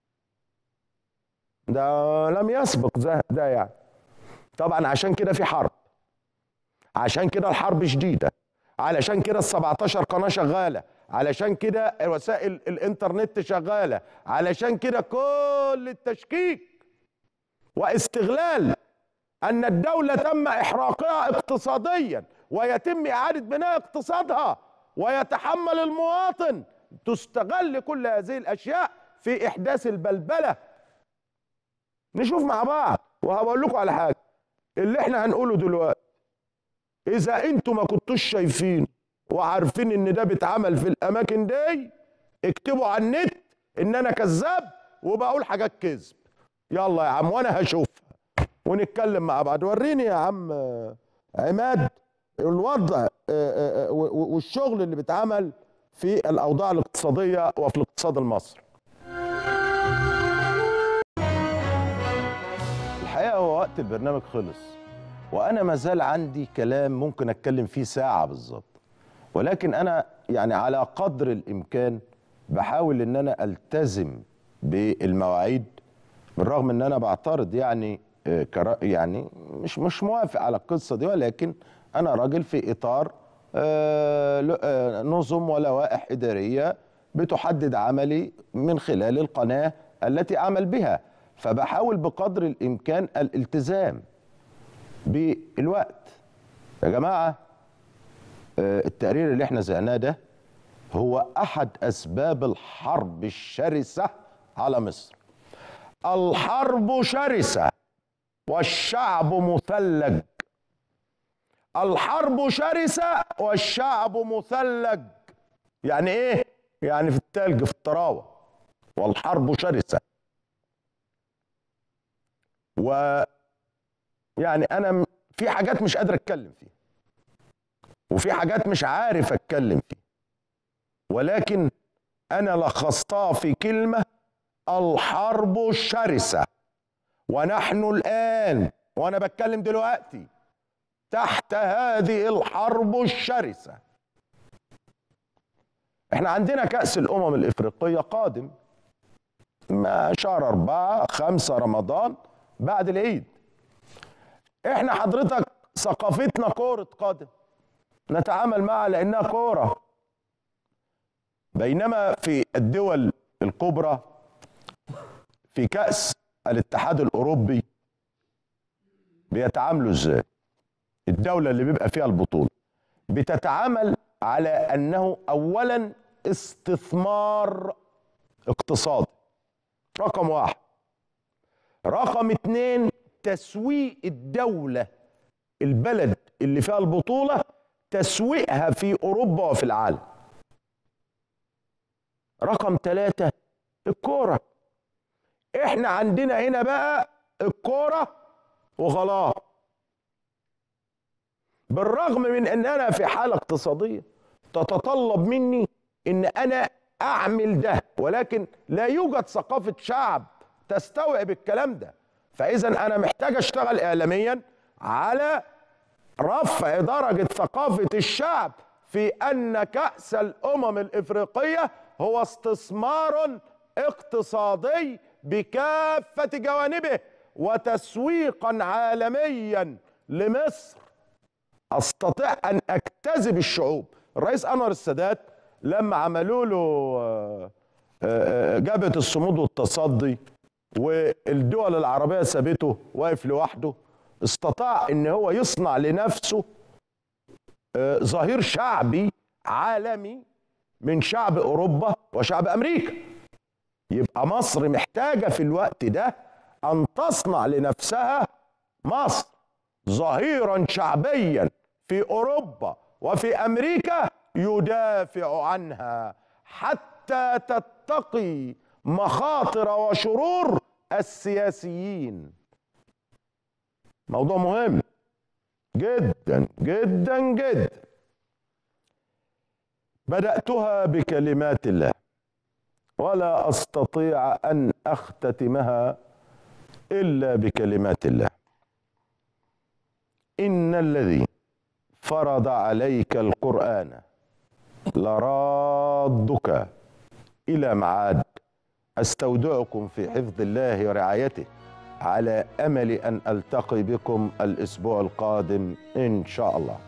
ده لم يسبق ده, ده يعني طبعا عشان كده في حرب عشان كده الحرب شديدة علشان كده ال 17 قناة شغالة علشان كده وسائل الانترنت شغالة علشان كده كل التشكيك واستغلال أن الدولة تم إحراقها اقتصاديا ويتم إعادة بناء اقتصادها ويتحمل المواطن تستغل كل هذه الأشياء في إحداث البلبلة نشوف مع بعض وهقول لكم على حاجة اللي احنا هنقوله دلوقتي إذا أنتوا ما كنتوش شايفين وعارفين إن ده بيتعمل في الأماكن دي اكتبوا على النت إن أنا كذاب وبقول حاجات كذب يلا يا عم وأنا هشوفها ونتكلم مع بعض وريني يا عم عماد الوضع والشغل اللي بيتعمل في الاوضاع الاقتصاديه وفي الاقتصاد المصري الحقيقه هو وقت البرنامج خلص وانا ما زال عندي كلام ممكن اتكلم فيه ساعه بالظبط ولكن انا يعني على قدر الامكان بحاول ان انا التزم بالمواعيد بالرغم ان انا بعترض يعني يعني مش مش موافق على القصه دي ولكن انا راجل في اطار نظم ولوائح اداريه بتحدد عملي من خلال القناه التي اعمل بها فبحاول بقدر الامكان الالتزام بالوقت يا جماعه التقرير اللي احنا زعناه ده هو احد اسباب الحرب الشرسه على مصر الحرب شرسه والشعب مثلج الحرب شرسة والشعب مثلج يعني ايه يعني في التلج في الطراوة والحرب شرسة و يعني انا في حاجات مش قادر اتكلم فيها وفي حاجات مش عارف اتكلم فيها ولكن انا لخصتها في كلمة الحرب شرسة ونحن الآن وأنا بتكلم دلوقتي تحت هذه الحرب الشرسة احنا عندنا كأس الأمم الإفريقية قادم ما شهر أربعة خمسة رمضان بعد العيد احنا حضرتك ثقافتنا كورة قدم نتعامل معها لأنها كورة بينما في الدول الكبرى في كأس الاتحاد الاوروبي بيتعاملوا ازاي الدوله اللي بيبقى فيها البطوله بتتعامل على انه اولا استثمار اقتصادي رقم واحد رقم اتنين تسويق الدولة البلد اللي فيها البطولة تسويقها في أوروبا وفي العالم رقم ثلاثة الكورة احنا عندنا هنا بقى الكورة وخلاص بالرغم من ان انا في حالة اقتصادية تتطلب مني ان انا اعمل ده ولكن لا يوجد ثقافة شعب تستوعب الكلام ده فاذا انا محتاج اشتغل اعلاميا على رفع درجة ثقافة الشعب في ان كاس الامم الافريقيه هو استثمار اقتصادي بكافه جوانبه وتسويقا عالميا لمصر استطيع ان اجتذب الشعوب الرئيس انور السادات لما عملوا له آه، آه، جبهه الصمود والتصدي والدول العربيه سابته واقف لوحده استطاع ان هو يصنع لنفسه آه، ظهير شعبي عالمي من شعب اوروبا وشعب امريكا يبقى مصر محتاجه في الوقت ده ان تصنع لنفسها مصر ظهيرا شعبيا في اوروبا وفي امريكا يدافع عنها حتى تتقي مخاطر وشرور السياسيين موضوع مهم جدا جدا جدا بداتها بكلمات الله ولا استطيع ان اختتمها الا بكلمات الله ان الذي فرض عليك القران لرادك الى معاد استودعكم في حفظ الله ورعايته على امل ان التقي بكم الاسبوع القادم ان شاء الله